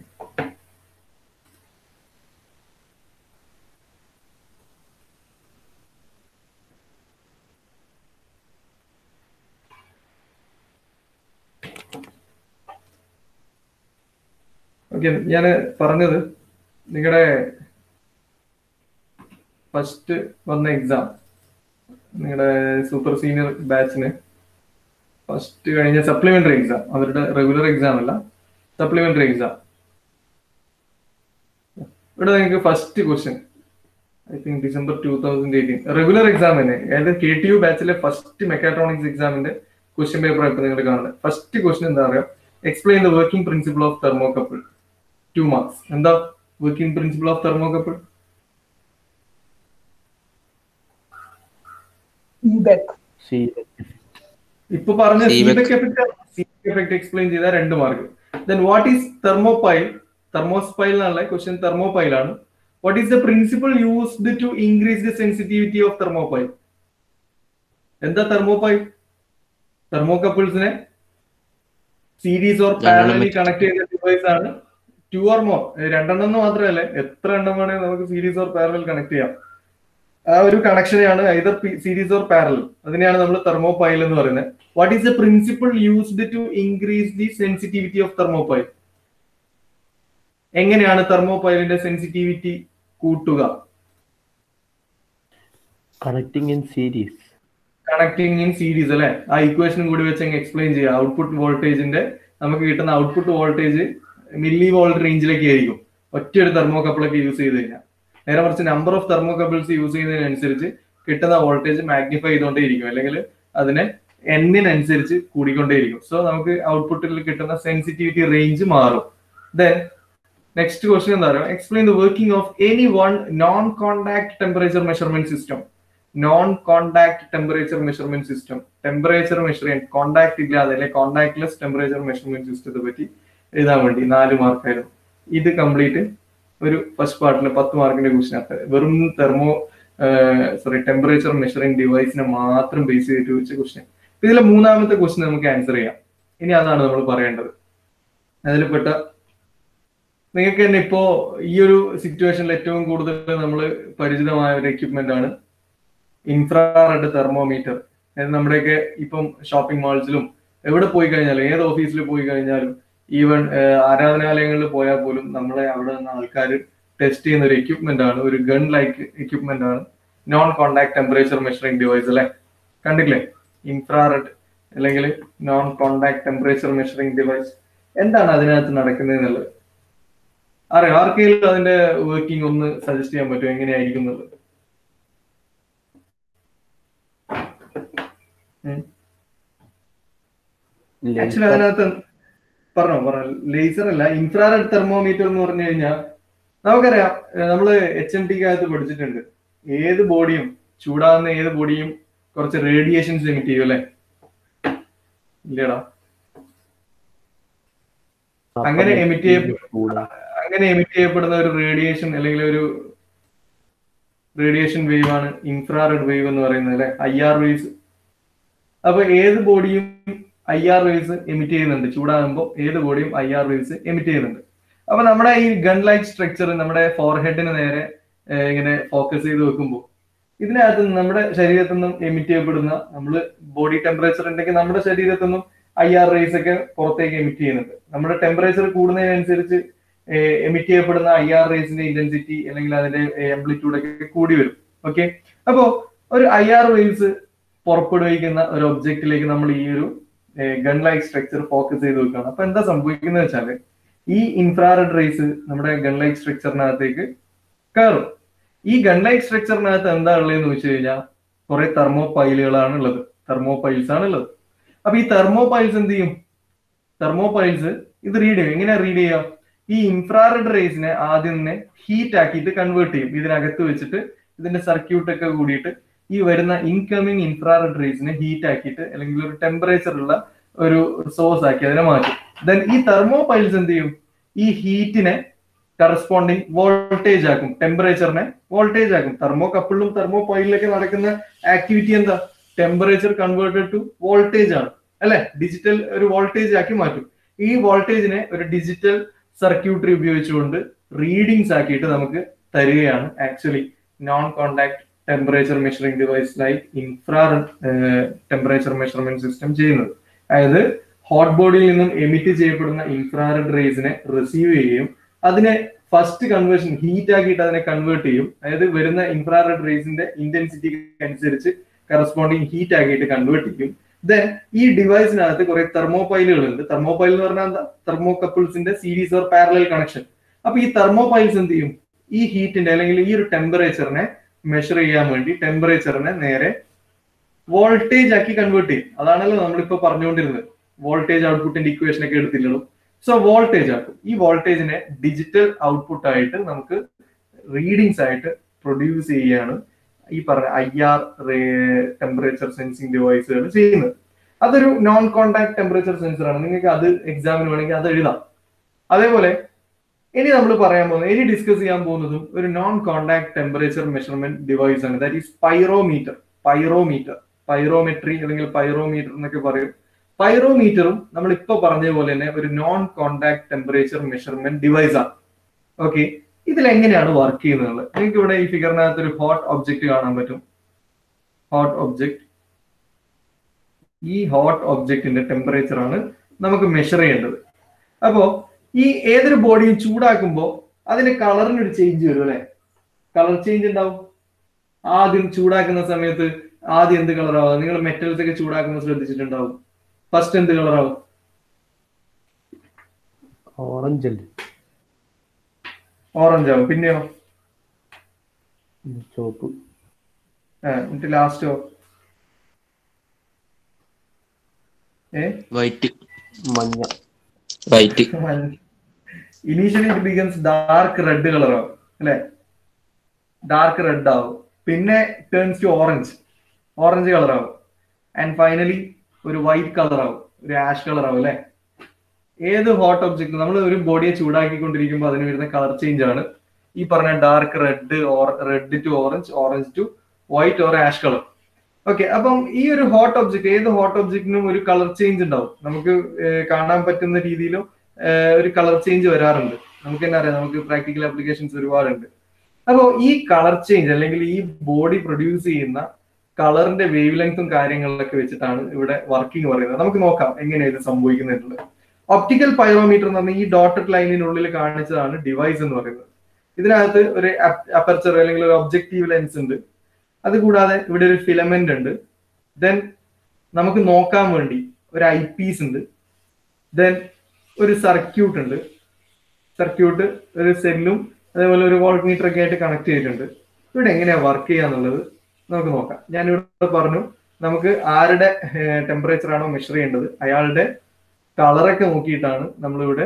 ഓക്കെ ഞാൻ പറഞ്ഞത് നിങ്ങളുടെ ഫസ്റ്റ് വന്ന എക്സാം നിങ്ങളുടെ സൂപ്പർ സീനിയർ ബാച്ചിന് ഫസ്റ്റ് കഴിഞ്ഞ സപ്ലിമെന്ററി എക്സാം അവരുടെ റെഗുലർ എക്സാം അല്ല സപ്ലിമെന്ററി എക്സാം ഇവിടെ നിങ്ങൾക്ക് first question I think December two thousand eighteen regular exam തന്നെ അതായത് കെ ടി യു ബാച്ചിലെ ഫസ്റ്റ് മെക്കാട്രോണിക്സ് എക്സാമിന്റെ ക്വസ്റ്റ്യൻ പേപ്പർ ഇപ്പൊ നിങ്ങൾ കാണുന്നത് ഫസ്റ്റ് ക്വസ്റ്റ്യൻ എന്താ പറയുക explain the working principle of thermocouple two marks എന്താ വർക്കിംഗ് പ്രിൻസിപ്പിൾ ഓഫ് തെർമോകപ്പിൾ ഇപ്പൊ പറഞ്ഞ Seebeck. Seebeck effect Seebeck effect explain ചെയ്ത രണ്ട് mark then what is thermopile തെർമോസ്പൈൽ എന്നുള്ള ക്വസ്റ്റ്യൻ തെർമോപൈൽ ആണ് what is the principle used to increase the sensitivity of thermopile എന്താ thermopile തെർമോകപ്പിൾസിനെ series or parallel Dynamic. Connect ചെയ്യുന്ന ഡിവൈസ് ആണ് two or more രണ്ടെണ്ണം എന്ന് മാത്രമല്ല എത്ര എണ്ണം വേണമെങ്കിൽ നമുക്ക് സീരീസ് ഓർ പാരലൽ കണക്ട് ചെയ്യാം ആ ഒരു കണക്ഷനെയാണ് ഐദർ സീരീസ് ഓർ പാരലൽ അതിനെയാണ് നമ്മൾ തെർമോപൈൽ എന്ന് പറയുന്നത് what is the principle used to increase the sensitivity of thermopile എങ്ങനെയാണ് തെർമോപൈലിന്റെ സെൻസിറ്റിവിറ്റി കൂട്ടുക connecting in series connecting in series അല്ലെ ആ ഇക്വേഷനും കൂടി വെച്ച് അങ്ങ് എക്സ്പ്ലെയിൻ ചെയ്യുക ഔട്ട്പുട്ട് വോൾട്ടേജിന്റെ നമുക്ക് കിട്ടുന്ന ഔട്ട്പുട്ട് വോൾട്ടേജ് മില്ലി വോൾട്ട് റേഞ്ചിലേക്ക് ആയിരിക്കും ഒറ്റയൊരു തെർമോകപ്പിളൊക്കെ യൂസ് ചെയ്ത് കഴിഞ്ഞാൽ നേരെ മറിച്ച് നമ്പർ ഓഫ് തെർമോകപ്പിൾസ് യൂസ് ചെയ്യുന്നതിനനുസരിച്ച് കിട്ടുന്ന വോൾട്ടേജ് മാഗ്നിഫൈ ചെയ്തുകൊണ്ടേയിരിക്കും അല്ലെങ്കിൽ അതിനെ എന്നിനനുസരിച്ച് കൂടിക്കൊണ്ടേയിരിക്കും സോ നമുക്ക് ഔട്ട്പുട്ടിൽ കിട്ടുന്ന സെൻസിറ്റിവിറ്റി റേഞ്ച് മാറും ദെൻ നെക്സ്റ്റ് ക്വസ്റ്റ്യൻ എന്താ പറയുക explain the working of any one non contact temperature measurement system non contact temperature measurement system temperature measure ചെയ്യാൻ കോണ്ടാക്ട് ഇല്ലാതെ അല്ലെ കോണ്ടാക്ട്ലെസ് ടെമ്പറേച്ചർ മെഷർമെന്റ് സിസ്റ്റത്തെ പറ്റി എഴുതാൻ വേണ്ടി നാല് മാർക്കായിരുന്നു ഇത് കംപ്ലീറ്റ് ഒരു ഫസ്റ്റ് പാർട്ടിന് പത്ത് മാർക്കിന്റെ ക്വസ്റ്റ്യൻ വെറും തെർമോ സോറി ടെമ്പറേച്ചർ മെഷറിംഗ് ഡിവൈസിനെ മാത്രം ബേസ് ചെയ്തിട്ട് വെച്ച ക്വസ്റ്റ്യൻ ഇതിലെ മൂന്നാമത്തെ ക്വസ്റ്റ്യൻ നമുക്ക് ആൻസർ ചെയ്യാം ഇനി അതാണ് നമ്മൾ പറയേണ്ടത് അതിൽപ്പെട്ട നിങ്ങൾക്ക് തന്നെ ഇപ്പോ ഈ ഒരു സിറ്റുവേഷനിൽ ഏറ്റവും കൂടുതൽ നമ്മൾ പരിചിതമായ ഒരു എക്യുപ്മെന്റ് ആണ് ഇൻഫ്രാറെഡ് തെർമോമീറ്റർ അതായത് നമ്മുടെയൊക്കെ ഇപ്പം ഷോപ്പിംഗ് മാൾസിലും എവിടെ പോയി കഴിഞ്ഞാലും ഏത് ഓഫീസിൽ പോയി കഴിഞ്ഞാലും ഈവൻ ആരാധനാലയങ്ങളിൽ പോയാൽ പോലും നമ്മളെ അവിടെ നിന്ന് ആൾക്കാർ ടെസ്റ്റ് ചെയ്യുന്ന ഒരു എക്യുപ്മെന്റ് ആണ് ഒരു ഗൺ ലൈക്ക് എക്യുപ്മെന്റ് ആണ് non contact temperature measuring device അല്ലെ കണ്ടില്ലേ ഇൻഫ്രാറെഡ് അല്ലെങ്കിൽ non contact temperature measuring device എന്താണ് അതിനകത്ത് നടക്കുന്നത് എന്നുള്ളത് അറിയാം ആർക്കെങ്കിലും അതിന്റെ വർക്കിംഗ് ഒന്ന് സജസ്റ്റ് ചെയ്യാൻ പറ്റുമോ എങ്ങനെയായിരിക്കും എന്നുള്ളത് ആക്ച്വലി അതിനകത്ത് പറഞ്ഞോ പറഞ്ഞോ ലേസർ അല്ല ഇൻഫ്രാറെഡ് തെർമോമീറ്റർ എന്ന് പറഞ്ഞു കഴിഞ്ഞാൽ നമുക്കറിയാം ഏഹ് നമ്മള് എച്ച് എം ടിക്കകത്ത് പഠിച്ചിട്ടുണ്ട് ഏത് ബോഡിയും ചൂടാകുന്ന ഏത് ബോഡിയും കുറച്ച് റേഡിയേഷൻസ് എമിറ്റ് ചെയ്യും അല്ലെ ഇല്ലടാ അങ്ങനെ emit ചെയ്യപ്പെ- അങ്ങനെ എമിറ്റ് ചെയ്യപ്പെടുന്ന ഒരു റേഡിയേഷൻ അല്ലെങ്കിൽ ഒരു റേഡിയേഷൻ വേവ് ആണ് ഇൻഫ്രാറെഡ് വേവ് എന്ന് പറയുന്നത് അല്ലെ ഐ ആർ വേവ്സ് അപ്പൊ ഏത് ബോഡിയും ഐ ആർ വേവ്സ് എമിറ്റ് ചെയ്യുന്നുണ്ട് ചൂടാകുമ്പോൾ ഏത് ബോഡിയും ഐ ആർ വേവ്സ് എമിറ്റ് ചെയ്യുന്നുണ്ട് അപ്പൊ നമ്മുടെ ഈ ഗൺ ലൈക്ക് സ്ട്രക്ചർ നമ്മുടെ ഫോർഹെഡിന് നേരെ ഏഹ്, ഇങ്ങനെ ഫോക്കസ് ചെയ്ത് വെക്കുമ്പോൾ ഇതിനകത്ത് നിന്ന് നമ്മുടെ ശരീരത്തിൽ നിന്നും എമിറ്റ് ചെയ്യപ്പെടുന്ന നമ്മൾ ബോഡി ടെമ്പറേച്ചർ ഉണ്ടെങ്കിൽ നമ്മുടെ ശരീരത്തിൽ നിന്നും ഐ ആർ റേസ് ഒക്കെ പുറത്തേക്ക് എമിറ്റ് ചെയ്യുന്നുണ്ട് നമ്മുടെ ടെമ്പറേച്ചർ കൂടുന്നതിനനുസരിച്ച് എമിറ്റ് ചെയ്യപ്പെടുന്ന ഐ ആർ റേസിന്റെ ഇന്റൻസിറ്റി അല്ലെങ്കിൽ അതിന്റെ എംപ്ലിറ്റ്യൂഡ് ഒക്കെ കൂടി വരും ഓക്കെ അപ്പോ ഒരു ഐ ആർ വേവ്സ് പുറപ്പെടുവിക്കുന്ന ഒരു ഒബ്ജക്റ്റിലേക്ക് നമ്മൾ ഈ ഒരു ഗൺ ലൈക്ക് സ്ട്രക്ചർ ഫോക്കസ് ചെയ്ത് വെക്കുകയാണ് അപ്പൊ എന്താ സംഭവിക്കുന്നത് വെച്ചാല് ഈ ഇൻഫ്രാറെഡ് റേസ് നമ്മുടെ ഗൺ ലൈക്ക് സ്ട്രക്ചറിനകത്തേക്ക് കയറും ഈ ഗൺ ലൈക്ക് സ്ട്രക്ചറിനകത്ത് എന്താ ഉള്ളതെന്ന് വെച്ച് കഴിഞ്ഞാൽ കുറെ തെർമോ പൈലുകളാണ് ഉള്ളത് തെർമോ പൈൽസ് ആണ് ഉള്ളത് അപ്പൊ ഈ തെർമോ പൈൽസ് എന്ത് ചെയ്യും തെർമോ പൈൽസ് ഇത് റീഡ് ചെയ്യും എങ്ങനെ റീഡ് ചെയ്യാം ഈ ഇൻഫ്രാറെഡ് റേസിനെ ആദ്യം തന്നെ ഹീറ്റ് ആക്കിയിട്ട് കൺവേർട്ട് ചെയ്യും ഇതിനകത്ത് വെച്ചിട്ട് ഇതിന്റെ സർക്യൂട്ട് ഒക്കെ കൂടിയിട്ട് ഈ വരുന്ന ഇൻകമിങ് ഇൻഫ്രാറെഡ് റേസിനെ ഹീറ്റ് ആക്കിയിട്ട് അല്ലെങ്കിൽ ഒരു ടെമ്പറേച്ചർ ഉള്ള ഒരു സോഴ്സ് ആക്കി അതിനെ മാറ്റും ദെൻ ഈ തെർമോ പൈൽസ് എന്ത് ചെയ്യും ഈ ഹീറ്റിനെ കറസ്പോണ്ടിങ് വോൾട്ടേജ് ആക്കും ടെമ്പറേച്ചറിനെ വോൾട്ടേജ് ആക്കും തെർമോ കപ്പിളിലും തെർമോ പൈലിലൊക്കെ നടക്കുന്ന ആക്ടിവിറ്റി എന്താ ടെമ്പറേച്ചർ കൺവേർട്ടഡ് ടു വോൾട്ടേജ് ആണ് അല്ലെ ഡിജിറ്റൽ ഒരു വോൾട്ടേജ് ആക്കി മാറ്റും ഈ വോൾട്ടേജിനെ ഒരു ഡിജിറ്റൽ സർക്യൂട്ടറി ഉപയോഗിച്ചുകൊണ്ട് റീഡിങ്സ് ആക്കിയിട്ട് നമുക്ക് തരികയാണ് actually non contact temperature measuring device like infrared temperature measurement system ചെയ്യുന്നത് അതായത് ഹോട്ട് ബോഡിയിൽ നിന്നും എമിറ്റ് ചെയ്യപ്പെടുന്ന ഇൻഫ്രാറെഡ് റേസിനെ റിസീവ് ചെയ്യുകയും അതിനെ ഫസ്റ്റ് കൺവേർഷൻ ഹീറ്റ് ആക്കിയിട്ട് അതിനെ കൺവേർട്ട് ചെയ്യും അതായത് വരുന്ന ഇൻഫ്രാറെഡ് റേസിന്റെ ഇന്റൻസിറ്റി അനുസരിച്ച് കറസ്പോണ്ടിങ് ഹീറ്റ് ആക്കിയിട്ട് കൺവേർട്ട് ചെയ്യും ദെൻ ഈ ഡിവൈസിനകത്ത് കുറെ തെർമോപൈലുകൾ ഉണ്ട് തെർമോപൈൽ എന്ന് പറഞ്ഞാൽ എന്താ തെർമോ കപ്പിൾസിന്റെ സീരീസ് ഓർ പാരലൽ കണക്ഷൻ അപ്പൊ ഈ തെർമോപൈൽസ് എന്ത് ചെയ്യും ഈ ഹീറ്റിന്റെ അല്ലെങ്കിൽ ഈ ഒരു ടെമ്പറേച്ചറിനെ മെഷർ ചെയ്യാൻ വേണ്ടി ടെമ്പറേച്ചറിനെ നേരെ വോൾട്ടേജ് ആക്കി കൺവേർട്ട് ചെയ്യും അതാണല്ലോ നമ്മളിപ്പോ പറഞ്ഞുകൊണ്ടിരുന്നത് വോൾട്ടേജ് ഔട്ട്പുട്ടിന്റെ ഇക്വേഷൻ ഒക്കെ എടുത്തില്ലല്ലോ സോ വോൾട്ടേജ് ആക്കും ഈ വോൾട്ടേജിനെ ഡിജിറ്റൽ ഔട്ട്പുട്ട് ആയിട്ട് നമുക്ക് റീഡിങ്സ് ആയിട്ട് പ്രൊഡ്യൂസ് ചെയ്യാണ് ഈ പറഞ്ഞ ഐ ആർ ടെമ്പറേച്ചർ സെൻസിങ് ഡിവൈസുകൾ ചെയ്യുന്നത് അതൊരു നോൺ കോണ്ടാക്ട് ടെമ്പറേച്ചർ സെൻസർ ആണ് നിങ്ങൾക്ക് അത് എക്സാമിന് വേണമെങ്കിൽ അത് എഴുതാം അതേപോലെ ഇനി നമ്മൾ പറയാൻ പോകുന്നത് ഇനി ഡിസ്കസ് ചെയ്യാൻ പോകുന്നതും ഒരു non contact temperature measurement device ആണ് that is pyrometer pyrometer pyrometry അല്ലെങ്കിൽ പൈറോമീറ്റർ എന്നൊക്കെ പറയും പൈറോമീറ്ററും നമ്മൾ ഇപ്പൊ പറഞ്ഞ പോലെ തന്നെ ഒരു non contact temperature measurement device ആണ് ഓക്കെ ഇതിൽ എങ്ങനെയാണ് വർക്ക് ചെയ്യുന്നത് നിങ്ങൾക്ക് ഇവിടെ ഈ ഫിഗറിനകത്ത് ഒരു ഹോട്ട് ഒബ്ജക്റ്റ് കാണാൻ പറ്റും ഹോട്ട് ഒബ്ജക്റ്റ് ഈ ഹോട്ട് ഒബ്ജക്റ്റിന്റെ ടെമ്പറേച്ചർ ആണ് നമുക്ക് മെഷർ ചെയ്യേണ്ടത് അപ്പോ ഈ ഏതൊരു ബോഡിയും ചൂടാക്കുമ്പോൾ അതിന്റെ കളറിന് ഒരു ചേഞ്ച് വരും അല്ലെ കളർ ചേഞ്ച് ഉണ്ടാവും ആദ്യം ചൂടാക്കുന്ന സമയത്ത് ആദ്യം എന്ത് കളറാവും നിങ്ങൾ മെറ്റൽസ് ഒക്കെ ചൂടാക്കുമ്പോൾ ശ്രദ്ധിച്ചിട്ടുണ്ടാവും ഫസ്റ്റ് എന്ത് കളറാവും ഓറഞ്ച് അല്ലേ ഓറഞ്ച് ആവും പിന്നെയോ ചുവപ്പ് ആ, എന്നിട്ട് ലാസ്റ്റോ ഏ വൈറ്റ് മഞ്ഞ white initially it begins dark red colour ആവും അല്ലെ ഡാർക്ക് റെഡ് ആവും പിന്നെ turns to orange orange colour ആവും ആൻഡ് ഫൈനലി ഒരു വൈറ്റ് കളർ ആവും ഒരു ആഷ് കളർ ആവും അല്ലെ ഏത് ഹോട്ട് ഒബ്ജക്ട് നമ്മൾ ഒരു ബോഡിയെ ചൂടാക്കിക്കൊണ്ടിരിക്കുമ്പോൾ അതിന് വരുന്ന കളർ ചേഞ്ച് ആണ് ഈ പറഞ്ഞ dark red or red to orange orange to white or ash colour okay അപ്പം ഈ ഒരു ഹോട്ട് ഒബ്ജക്ട് ഏത് ഹോട്ട് ഒബ്ജക്റ്റിനും ഒരു കളർ ചേഞ്ച് ഉണ്ടാവും നമുക്ക് ഏഹ്, കാണാൻ പറ്റുന്ന രീതിയിലും ഏഹ്, ഒരു കളർ ചേഞ്ച് വരാറുണ്ട് നമുക്ക് തന്നെ അറിയാം നമുക്ക് പ്രാക്ടിക്കൽ ആപ്ലിക്കേഷൻസ് ഒരുപാടുണ്ട് അപ്പോൾ ഈ കളർ ചേഞ്ച് അല്ലെങ്കിൽ ഈ ബോഡി പ്രൊഡ്യൂസ് ചെയ്യുന്ന കളറിന്റെ വേവ് ലെങ്ത്തും കാര്യങ്ങളിലൊക്കെ വെച്ചിട്ടാണ് ഇവിടെ വർക്കിംഗ് പറയുന്നത് നമുക്ക് നോക്കാം എങ്ങനെയാണ് ഇത് സംഭവിക്കുന്നുള്ളത് ഒപ്റ്റിക്കൽ പൈറോമീറ്റർ എന്ന് പറഞ്ഞാൽ ഈ ഡോട്ടഡ് ലൈനിനുള്ളിൽ കാണിച്ചതാണ് ഡിവൈസ് എന്ന് പറയുന്നത് ഇതിനകത്ത് ഒരു അപ്പർച്ചർ അല്ലെങ്കിൽ ഒരു ഒബ്ജക്റ്റീവ് ലെൻസ് ഉണ്ട് അതുകൂടാതെ ഇവിടെ ഒരു ഫിലമെന്റ് ഉണ്ട് ദെൻ നമുക്ക് നോക്കാൻ വേണ്ടി ഒരു ഐ പീസ് ഉണ്ട് ദെൻ ഒരു സർക്യൂട്ട് ഉണ്ട് സർക്യൂട്ട് ഒരു സെല്ലും അതേപോലെ ഒരു വോൾട്ട് മീറ്റർ ഒക്കെ ആയിട്ട് കണക്ട് ചെയ്തിട്ടുണ്ട് ഇവിടെ എങ്ങനെയാ വർക്ക് ചെയ്യാന്നുള്ളത് നമുക്ക് നോക്കാം ഞാൻ ഇവിടെ പറഞ്ഞു നമുക്ക് ആരുടെ ടെമ്പറേച്ചർ ആണോ മെഷർ ചെയ്യേണ്ടത് അയാളുടെ കളറൊക്കെ നോക്കിയിട്ടാണ് നമ്മളിവിടെ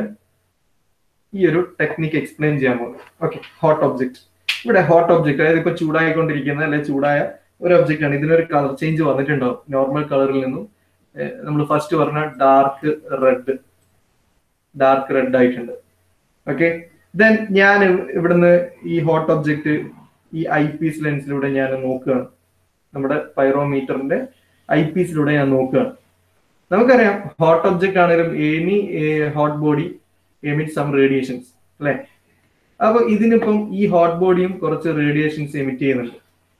ഈ ഒരു ടെക്നിക്ക് എക്സ്പ്ലെയിൻ ചെയ്യാൻ പോകുന്നത് ഓക്കെ ഹോട്ട് ഒബ്ജക്റ്റ് ഇവിടെ ഹോട്ട് ഒബ്ജക്റ്റ് അതായത് ഇപ്പൊ ചൂടായിക്കൊണ്ടിരിക്കുന്ന അല്ലെ ചൂടായ ഒരു ഒബ്ജക്റ്റ് ആണ് ഇതിനൊരു കളർ ചേഞ്ച് വന്നിട്ടുണ്ടാവും നോർമൽ കളറിൽ നിന്നും നമ്മൾ ഫസ്റ്റ് പറഞ്ഞ ഡാർക്ക് റെഡ് ഡാർക്ക് റെഡ് ആയിട്ടുണ്ട് ഓക്കെ ദെൻ ഞാൻ ഇവ്- ഇവിടുന്ന് ഈ ഹോട്ട് ഒബ്ജക്റ്റ് ഈ ഐ പീസ് ലെൻസിലൂടെ ഞാൻ നോക്കുകയാണ് നമ്മുടെ പൈറോമീറ്ററിന്റെ ഐ പീസിലൂടെ ഞാൻ നോക്കുകയാണ് നമുക്കറിയാം ഹോട്ട് ഒബ്ജക്റ്റ് ആണെങ്കിലും any hot body emit some radiations അല്ലെ അപ്പൊ ഇതിനിപ്പം ഈ ഹോട്ട് ബോഡിയും കുറച്ച് റേഡിയേഷൻസ് എമിറ്റ് ചെയ്യുന്നുണ്ട്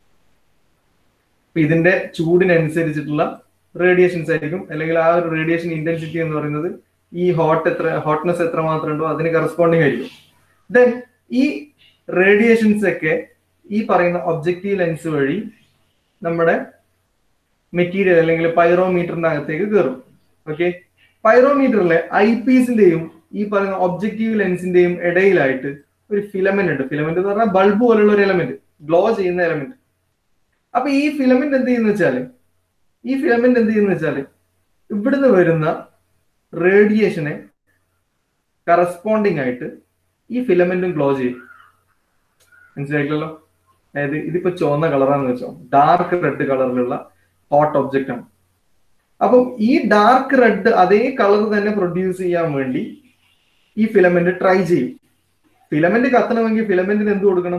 അപ്പൊ ഇതിന്റെ ചൂടിനനുസരിച്ചിട്ടുള്ള റേഡിയേഷൻസ് ആയിരിക്കും അല്ലെങ്കിൽ ആ ഒരു റേഡിയേഷൻ ഇന്റൻസിറ്റി എന്ന് പറയുന്നത് ഈ ഹോട്ട് എത്ര ഹോട്ട്നെസ് എത്ര മാത്രം ഉണ്ടോ അതിന് കറസ്പോണ്ടിങ് ആയിരിക്കും ദെൻ ഈ റേഡിയേഷൻസ് ഒക്കെ ഈ പറയുന്ന ഒബ്ജക്റ്റീവ് ലെൻസ് വഴി നമ്മുടെ മെറ്റീരിയൽ അല്ലെങ്കിൽ പൈറോമീറ്ററിന്റെ അകത്തേക്ക് കയറും ഓക്കെ പൈറോമീറ്ററിലെ ഐ പീസിന്റെയും ഈ പറയുന്ന ഒബ്ജക്റ്റീവ് ലെൻസിന്റെയും ഇടയിലായിട്ട് ഒരു ഫിലമെന്റ് ഉണ്ട് ഫിലമെന്റ് എന്ന് പറഞ്ഞാൽ ബൾബ് പോലുള്ള ഒരു എലമെന്റ് ഗ്ലോ ചെയ്യുന്ന എലമെന്റ് അപ്പൊ ഈ ഫിലമെന്റ് എന്ത് ചെയ്യുന്ന വെച്ചാല് ഈ ഫിലമെന്റ് എന്ത് ചെയ്യുന്ന വെച്ചാല് ഇവിടുന്ന് വരുന്ന റേഡിയേഷനെ കറസ്പോണ്ടിങ് ആയിട്ട് ഈ ഫിലമെന്റും ഗ്ലോ ചെയ്യും മനസ്സിലായില്ലല്ലോ അതായത് ഇതിപ്പോ ചുവന്ന കളറാന്ന് വെച്ചോ ഡാർക്ക് റെഡ് കളറിലുള്ള ഹോട്ട് ഒബ്ജക്റ്റ് ആണ് അപ്പം ഈ ഡാർക്ക് റെഡ് അതേ കളർ തന്നെ പ്രൊഡ്യൂസ് ചെയ്യാൻ വേണ്ടി ഈ ഫിലമെന്റ് ട്രൈ ചെയ്യും ഫിലമെന്റ് കത്തണമെങ്കിൽ ഫിലമെന്റിന് എന്ത് കൊടുക്കണം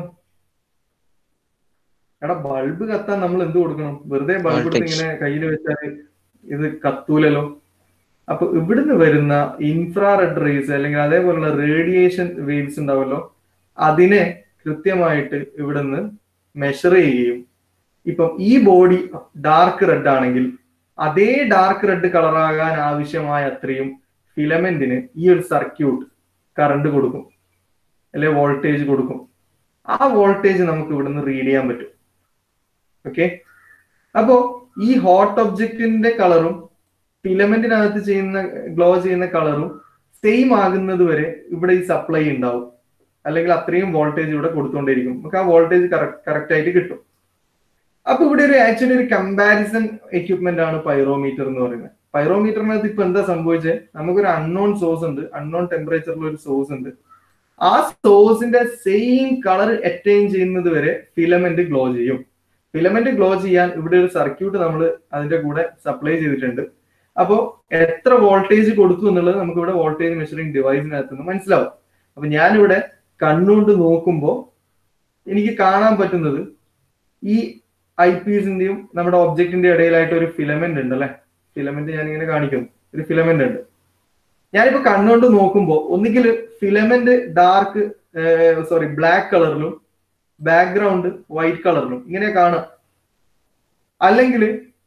എടാ ബൾബ് കത്താൻ നമ്മൾ എന്ത് കൊടുക്കണം വെറുതെ ബൾബ് എടുത്ത് Voltage. ഇങ്ങനെ കയ്യിൽ വെച്ചാൽ ഇത് കത്തൂലല്ലോ അപ്പൊ ഇവിടുന്ന് വരുന്ന ഇൻഫ്രാറെഡ് റേസ് അല്ലെങ്കിൽ അതേപോലുള്ള റേഡിയേഷൻ വേവ്സ് ഉണ്ടാവല്ലോ അതിനെ കൃത്യമായിട്ട് ഇവിടുന്ന് മെഷർ ചെയ്യുകയും ഇപ്പം ഈ ബോഡി ഡാർക്ക് റെഡ് ആണെങ്കിൽ അതേ ഡാർക്ക് റെഡ് കളറാകാൻ ആവശ്യമായ അത്രയും ഫിലമെന്റിന് ഈ ഒരു സർക്യൂട്ട് കറണ്ട് കൊടുക്കും അല്ലെ വോൾട്ടേജ് കൊടുക്കും ആ വോൾട്ടേജ് നമുക്ക് ഇവിടുന്ന് റീഡ് ചെയ്യാൻ പറ്റും ഓക്കെ അപ്പോ ഈ ഹോട്ട് ഒബ്ജക്റ്റിന്റെ കളറും ഫിലമെന്റിനകത്ത് ചെയ്യുന്ന ഗ്ലോ ചെയ്യുന്ന കളറും സെയിം ആകുന്നത് വരെ ഇവിടെ ഈ സപ്ലൈ ഉണ്ടാവും അല്ലെങ്കിൽ അത്രയും വോൾട്ടേജ് ഇവിടെ കൊടുത്തുകൊണ്ടേയിരിക്കും നമുക്ക് ആ വോൾട്ടേജ് കറക്റ്റ് ആയിട്ട് കിട്ടും അപ്പൊ ഇവിടെ ഒരു ആക്ച്വലി ഒരു കമ്പാരിസൺ എക്യുപ്മെന്റ് ആണ് പൈറോമീറ്റർ എന്ന് പറയുന്നത് പൈറോമീറ്ററിനകത്ത് ഇപ്പൊ എന്താ സംഭവിച്ചത് നമുക്കൊരു അൺനോൺ സോഴ്സ് ഉണ്ട് അൺനോൺ ടെമ്പറേച്ചറിൽ ഒരു സോഴ്സ് ഉണ്ട് ആ സോഴ്സിന്റെ സെയിം കളർ അറ്റൈൻ ചെയ്യുന്നത് വരെ ഫിലമെന്റ് ഗ്ലോ ചെയ്യും ഫിലമെന്റ് ഗ്ലോ ചെയ്യാൻ ഇവിടെ ഒരു സർക്യൂട്ട് നമ്മൾ അതിന്റെ കൂടെ സപ്ലൈ ചെയ്തിട്ടുണ്ട് അപ്പോൾ എത്ര വോൾട്ടേജ് കൊടുത്തു എന്നുള്ളത് നമുക്ക് ഇവിടെ വോൾട്ടേജ് മെഷറിംഗ് ഡിവൈസിനകത്ത് നിന്ന് മനസ്സിലാവും അപ്പൊ ഞാനിവിടെ കണ്ണുകൊണ്ട് നോക്കുമ്പോൾ എനിക്ക് കാണാൻ പറ്റുന്നത് ഈ ഐ പീസിന്റെയും നമ്മുടെ ഒബ്ജക്റ്റിന്റെ ഇടയിലായിട്ട് ഒരു ഫിലമെന്റ് ഉണ്ട് അല്ലെ ഫിലമെന്റ് ഞാൻ ഇങ്ങനെ കാണിക്കുന്നു ഒരു ഫിലമെന്റ് ഉണ്ട് ഞാനിപ്പോ കണ്ണുകൊണ്ട് നോക്കുമ്പോൾ ഒന്നുകിൽ ഫിലമെന്റ് ഡാർക്ക് സോറി ബ്ലാക്ക് കളറിലും ബാക്ക്ഗ്രൗണ്ട് വൈറ്റ് കളറിലും ഇങ്ങനെ കാണാം അല്ലെങ്കിൽ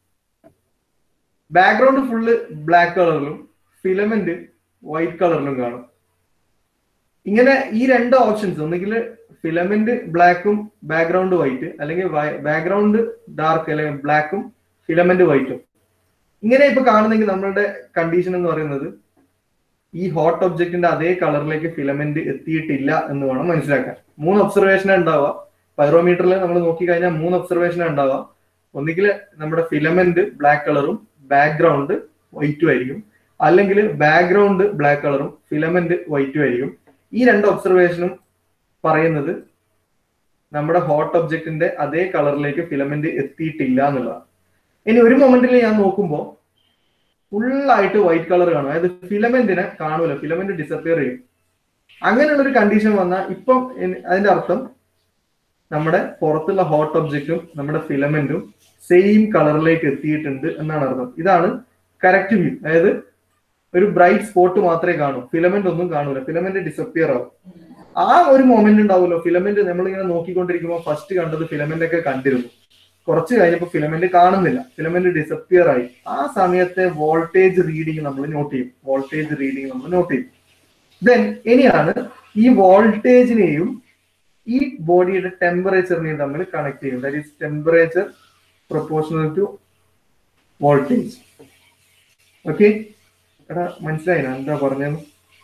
ബാക്ക്ഗ്രൗണ്ട് ഫുള്ള് ബ്ലാക്ക് കളറിലും ഫിലമെന്റ് വൈറ്റ് കളറിലും കാണും ഇങ്ങനെ ഈ രണ്ട് ഓപ്ഷൻസ് ഒന്നുകിൽ ഫിലമെന്റ് ബ്ലാക്കും ബാക്ക്ഗ്രൗണ്ട് വൈറ്റ് അല്ലെങ്കിൽ ബാക്ക്ഗ്രൗണ്ട് ഡാർക്ക് അല്ലെങ്കിൽ ബ്ലാക്കും ഫിലമെന്റ് വൈറ്റും ഇങ്ങനെ ഇപ്പൊ കാണുന്നെങ്കിൽ നമ്മളുടെ കണ്ടീഷൻ എന്ന് പറയുന്നത് ഈ ഹോട്ട് ഒബ്ജക്റ്റിന്റെ അതേ കളറിലേക്ക് ഫിലമെന്റ് എത്തിയിട്ടില്ല എന്ന് വേണം മനസ്സിലാക്കാൻ മൂന്ന് ഒബ്സർവേഷൻ ഉണ്ടാവുക പൈറോമീറ്ററിൽ നമ്മൾ നോക്കി കഴിഞ്ഞാൽ മൂന്ന് ഒബ്സർവേഷൻ ഉണ്ടാവുക ഒന്നുകിൽ നമ്മുടെ ഫിലമെന്റ് ബ്ലാക്ക് കളറും ബാക്ക്ഗ്രൗണ്ട് വൈറ്റും ആയിരിക്കും അല്ലെങ്കിൽ ബാക്ക്ഗ്രൗണ്ട് ബ്ലാക്ക് കളറും ഫിലമെന്റ് വൈറ്റും ആയിരിക്കും ഈ രണ്ട് ഒബ്സർവേഷനും പറയുന്നത് നമ്മുടെ ഹോട്ട് ഒബ്ജക്റ്റിന്റെ അതേ കളറിലേക്ക് ഫിലമെന്റ് എത്തിയിട്ടില്ല എന്നുള്ളതാണ് ഇനി ഒരു മൊമെന്റിൽ ഞാൻ നോക്കുമ്പോൾ ഫുള്ളായിട്ട് വൈറ്റ് കളർ കാണും അതായത് ഫിലമെന്റിനെ കാണൂല ഫിലമെന്റ് ഡിസപ്പിയർ ചെയ്യും അങ്ങനെയുള്ള ഒരു കണ്ടീഷൻ വന്നാൽ ഇപ്പം എൻ- അതിന്റെ അർത്ഥം നമ്മുടെ പുറത്തുള്ള ഹോട്ട് ഒബ്ജക്റ്റും നമ്മുടെ ഫിലമെന്റും സെയിം കളറിലേക്ക് എത്തിയിട്ടുണ്ട് എന്നാണ് അർത്ഥം ഇതാണ് കറക്റ്റ് വ്യൂ അതായത് ഒരു ബ്രൈറ്റ് സ്പോട്ട് മാത്രമേ കാണൂ ഫിലമെന്റ് ഒന്നും കാണൂല ഫിലമെന്റ് ഡിസപ്പിയർ ആവും ആ ഒരു മൊമെന്റ് ഉണ്ടാവുമല്ലോ ഫിലമെന്റ് നമ്മളിങ്ങനെ നോക്കിക്കൊണ്ടിരിക്കുമ്പോൾ ഫസ്റ്റ് കണ്ടത് ഫിലമെന്റ് ഒക്കെ കണ്ടിരുന്നു കുറച്ച് കഴിഞ്ഞപ്പോൾ ഫിലമെന്റ് കാണുന്നില്ല ഫിലമെന്റ് ഡിസപ്പിയർ ആയി ആ സമയത്തെ വോൾട്ടേജ് റീഡിങ് നമ്മൾ നോട്ട് ചെയ്യും വോൾട്ടേജ് റീഡിങ് നമ്മൾ നോട്ട് ചെയ്യും ദെൻ ഇനിയാണ് ഈ വോൾട്ടേജിനെയും ഈ ബോഡിയുടെ ടെമ്പറേച്ചറിനെയും തമ്മിൽ കണക്ട് ചെയ്യും that is temperature proportional to voltage okay എടാ മനസ്സിലായില്ല എന്താ പറഞ്ഞത്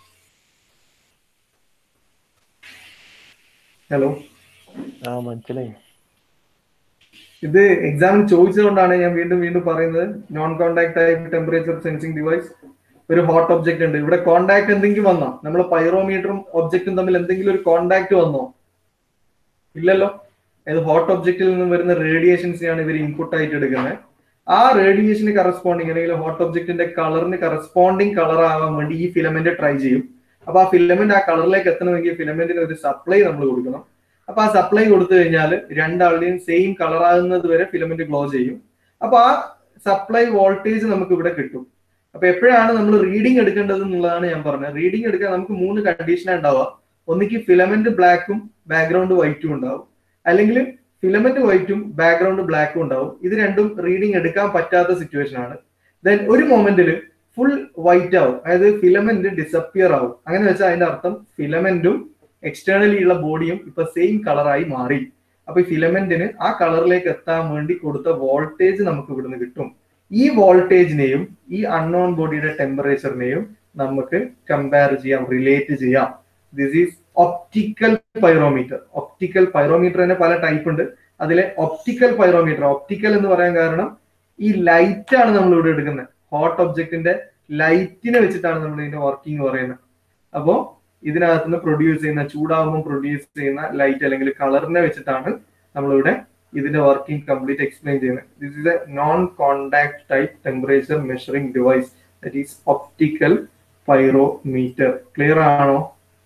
ഹലോ ആ മനസ്സിലായി ഇത് എക്സാമിന് ചോദിച്ചതുകൊണ്ടാണ് ഞാൻ വീണ്ടും വീണ്ടും പറയുന്നത് non contact type temperature sensing device ഒരു ഹോട്ട് ഒബ്ജക്റ്റ് ഉണ്ട് ഇവിടെ കോണ്ടാക്ട് എന്തെങ്കിലും വന്നോ നമ്മൾ പൈറോമീറ്ററും ഒബ്ജക്റ്റും തമ്മിൽ എന്തെങ്കിലും ഒരു കോണ്ടാക്ട് വന്നോ ഇല്ലല്ലോ ഇത് ഹോട്ട് ഒബ്ജക്റ്റിൽ നിന്നും വരുന്ന റേഡിയേഷൻസിനെയാണ് ഇവർ ഇൻപുട്ട് ആയിട്ട് എടുക്കുന്നത് ആ റേഡിയേഷന് കറസ്പോണ്ടിങ് അല്ലെങ്കിൽ ഹോട്ട് ഒബ്ജക്റ്റിന്റെ കളറിന് കറസ്പോണ്ടിങ് കളർ ആവാൻ വേണ്ടി ഈ ഫിലമെന്റ് ട്രൈ ചെയ്യും അപ്പൊ ആ ഫിലമെന്റ് ആ കളറിലേക്ക് എത്തണമെങ്കിൽ ഫിലമെന്റിന് ഒരു സപ്ലൈ നമ്മൾ കൊടുക്കണം അപ്പൊ ആ സപ്ലൈ കൊടുത്തു കഴിഞ്ഞാൽ രണ്ടാളുടെയും സെയിം കളർ ആകുന്നത് വരെ ഫിലമെന്റ് ഗ്ലോ ചെയ്യും അപ്പൊ ആ സപ്ലൈ വോൾട്ടേജ് നമുക്ക് ഇവിടെ കിട്ടും അപ്പൊ എപ്പോഴാണ് നമ്മൾ റീഡിംഗ് എടുക്കേണ്ടത് എന്നുള്ളതാണ് ഞാൻ പറഞ്ഞത് റീഡിംഗ് എടുക്കാൻ നമുക്ക് മൂന്ന് കണ്ടീഷനാണ് ഉണ്ടാവുക ഒന്നിക്ക് ഫിലമെന്റ് ബ്ലാക്കും ബാക്ക്ഗ്രൗണ്ട് വൈറ്റും ഉണ്ടാവും അല്ലെങ്കിൽ ഫിലമെന്റ് വൈറ്റും ബാക്ക്ഗ്രൗണ്ട് ബ്ലാക്കും ഉണ്ടാവും ഇത് രണ്ടും റീഡിംഗ് എടുക്കാൻ പറ്റാത്ത സിറ്റുവേഷൻ ആണ് ദെൻ ഒരു മൊമെന്റിൽ ഫുൾ വൈറ്റ് ആവും അതായത് ഫിലമെന്റ് ഡിസപ്പിയർ ആവും അങ്ങനെ വെച്ചാൽ അതിന്റെ അർത്ഥം ഫിലമെന്റും എക്സ്റ്റേണലി ഉള്ള ബോഡിയും ഇപ്പൊ സെയിം കളറായി മാറി അപ്പൊ ഈ ഫിലമെന്റിന് ആ കളറിലേക്ക് എത്താൻ വേണ്ടി കൊടുത്ത വോൾട്ടേജ് നമുക്ക് ഇവിടുന്ന് കിട്ടും ഈ വോൾട്ടേജിനെയും ഈ അൺനോൺ ബോഡിയുടെ ടെമ്പറേച്ചറിനെയും നമുക്ക് കമ്പയർ ചെയ്യാം റിലേറ്റ് ചെയ്യാം this is optical pyrometer optical pyrometer തന്നെ പല ടൈപ്പ് ഉണ്ട് അതിലെ ഒപ്റ്റിക്കൽ പൈറോമീറ്റർ ഒപ്റ്റിക്കൽ എന്ന് പറയാൻ കാരണം ഈ ലൈറ്റ് ആണ് നമ്മൾ ഇവിടെ എടുക്കുന്നത് ഹോട്ട് ഒബ്ജക്റ്റിന്റെ ലൈറ്റിനെ വെച്ചിട്ടാണ് നമ്മൾ ഇതിന്റെ വർക്കിംഗ് പറയുന്നത് അപ്പോ ഇതിനകത്ത് നിന്ന് പ്രൊഡ്യൂസ് ചെയ്യുന്ന ചൂടാകുമ്പോൾ പ്രൊഡ്യൂസ് ചെയ്യുന്ന ലൈറ്റ് അല്ലെങ്കിൽ കളറിനെ വെച്ചിട്ടാണ് നമ്മളിവിടെ ഇതിന്റെ വർക്കിംഗ് കംപ്ലീറ്റ് എക്സ്പ്ലെയിൻ ചെയ്യുന്നത് this is a non contact type temperature measuring device that is optical pyrometer clear ആണോ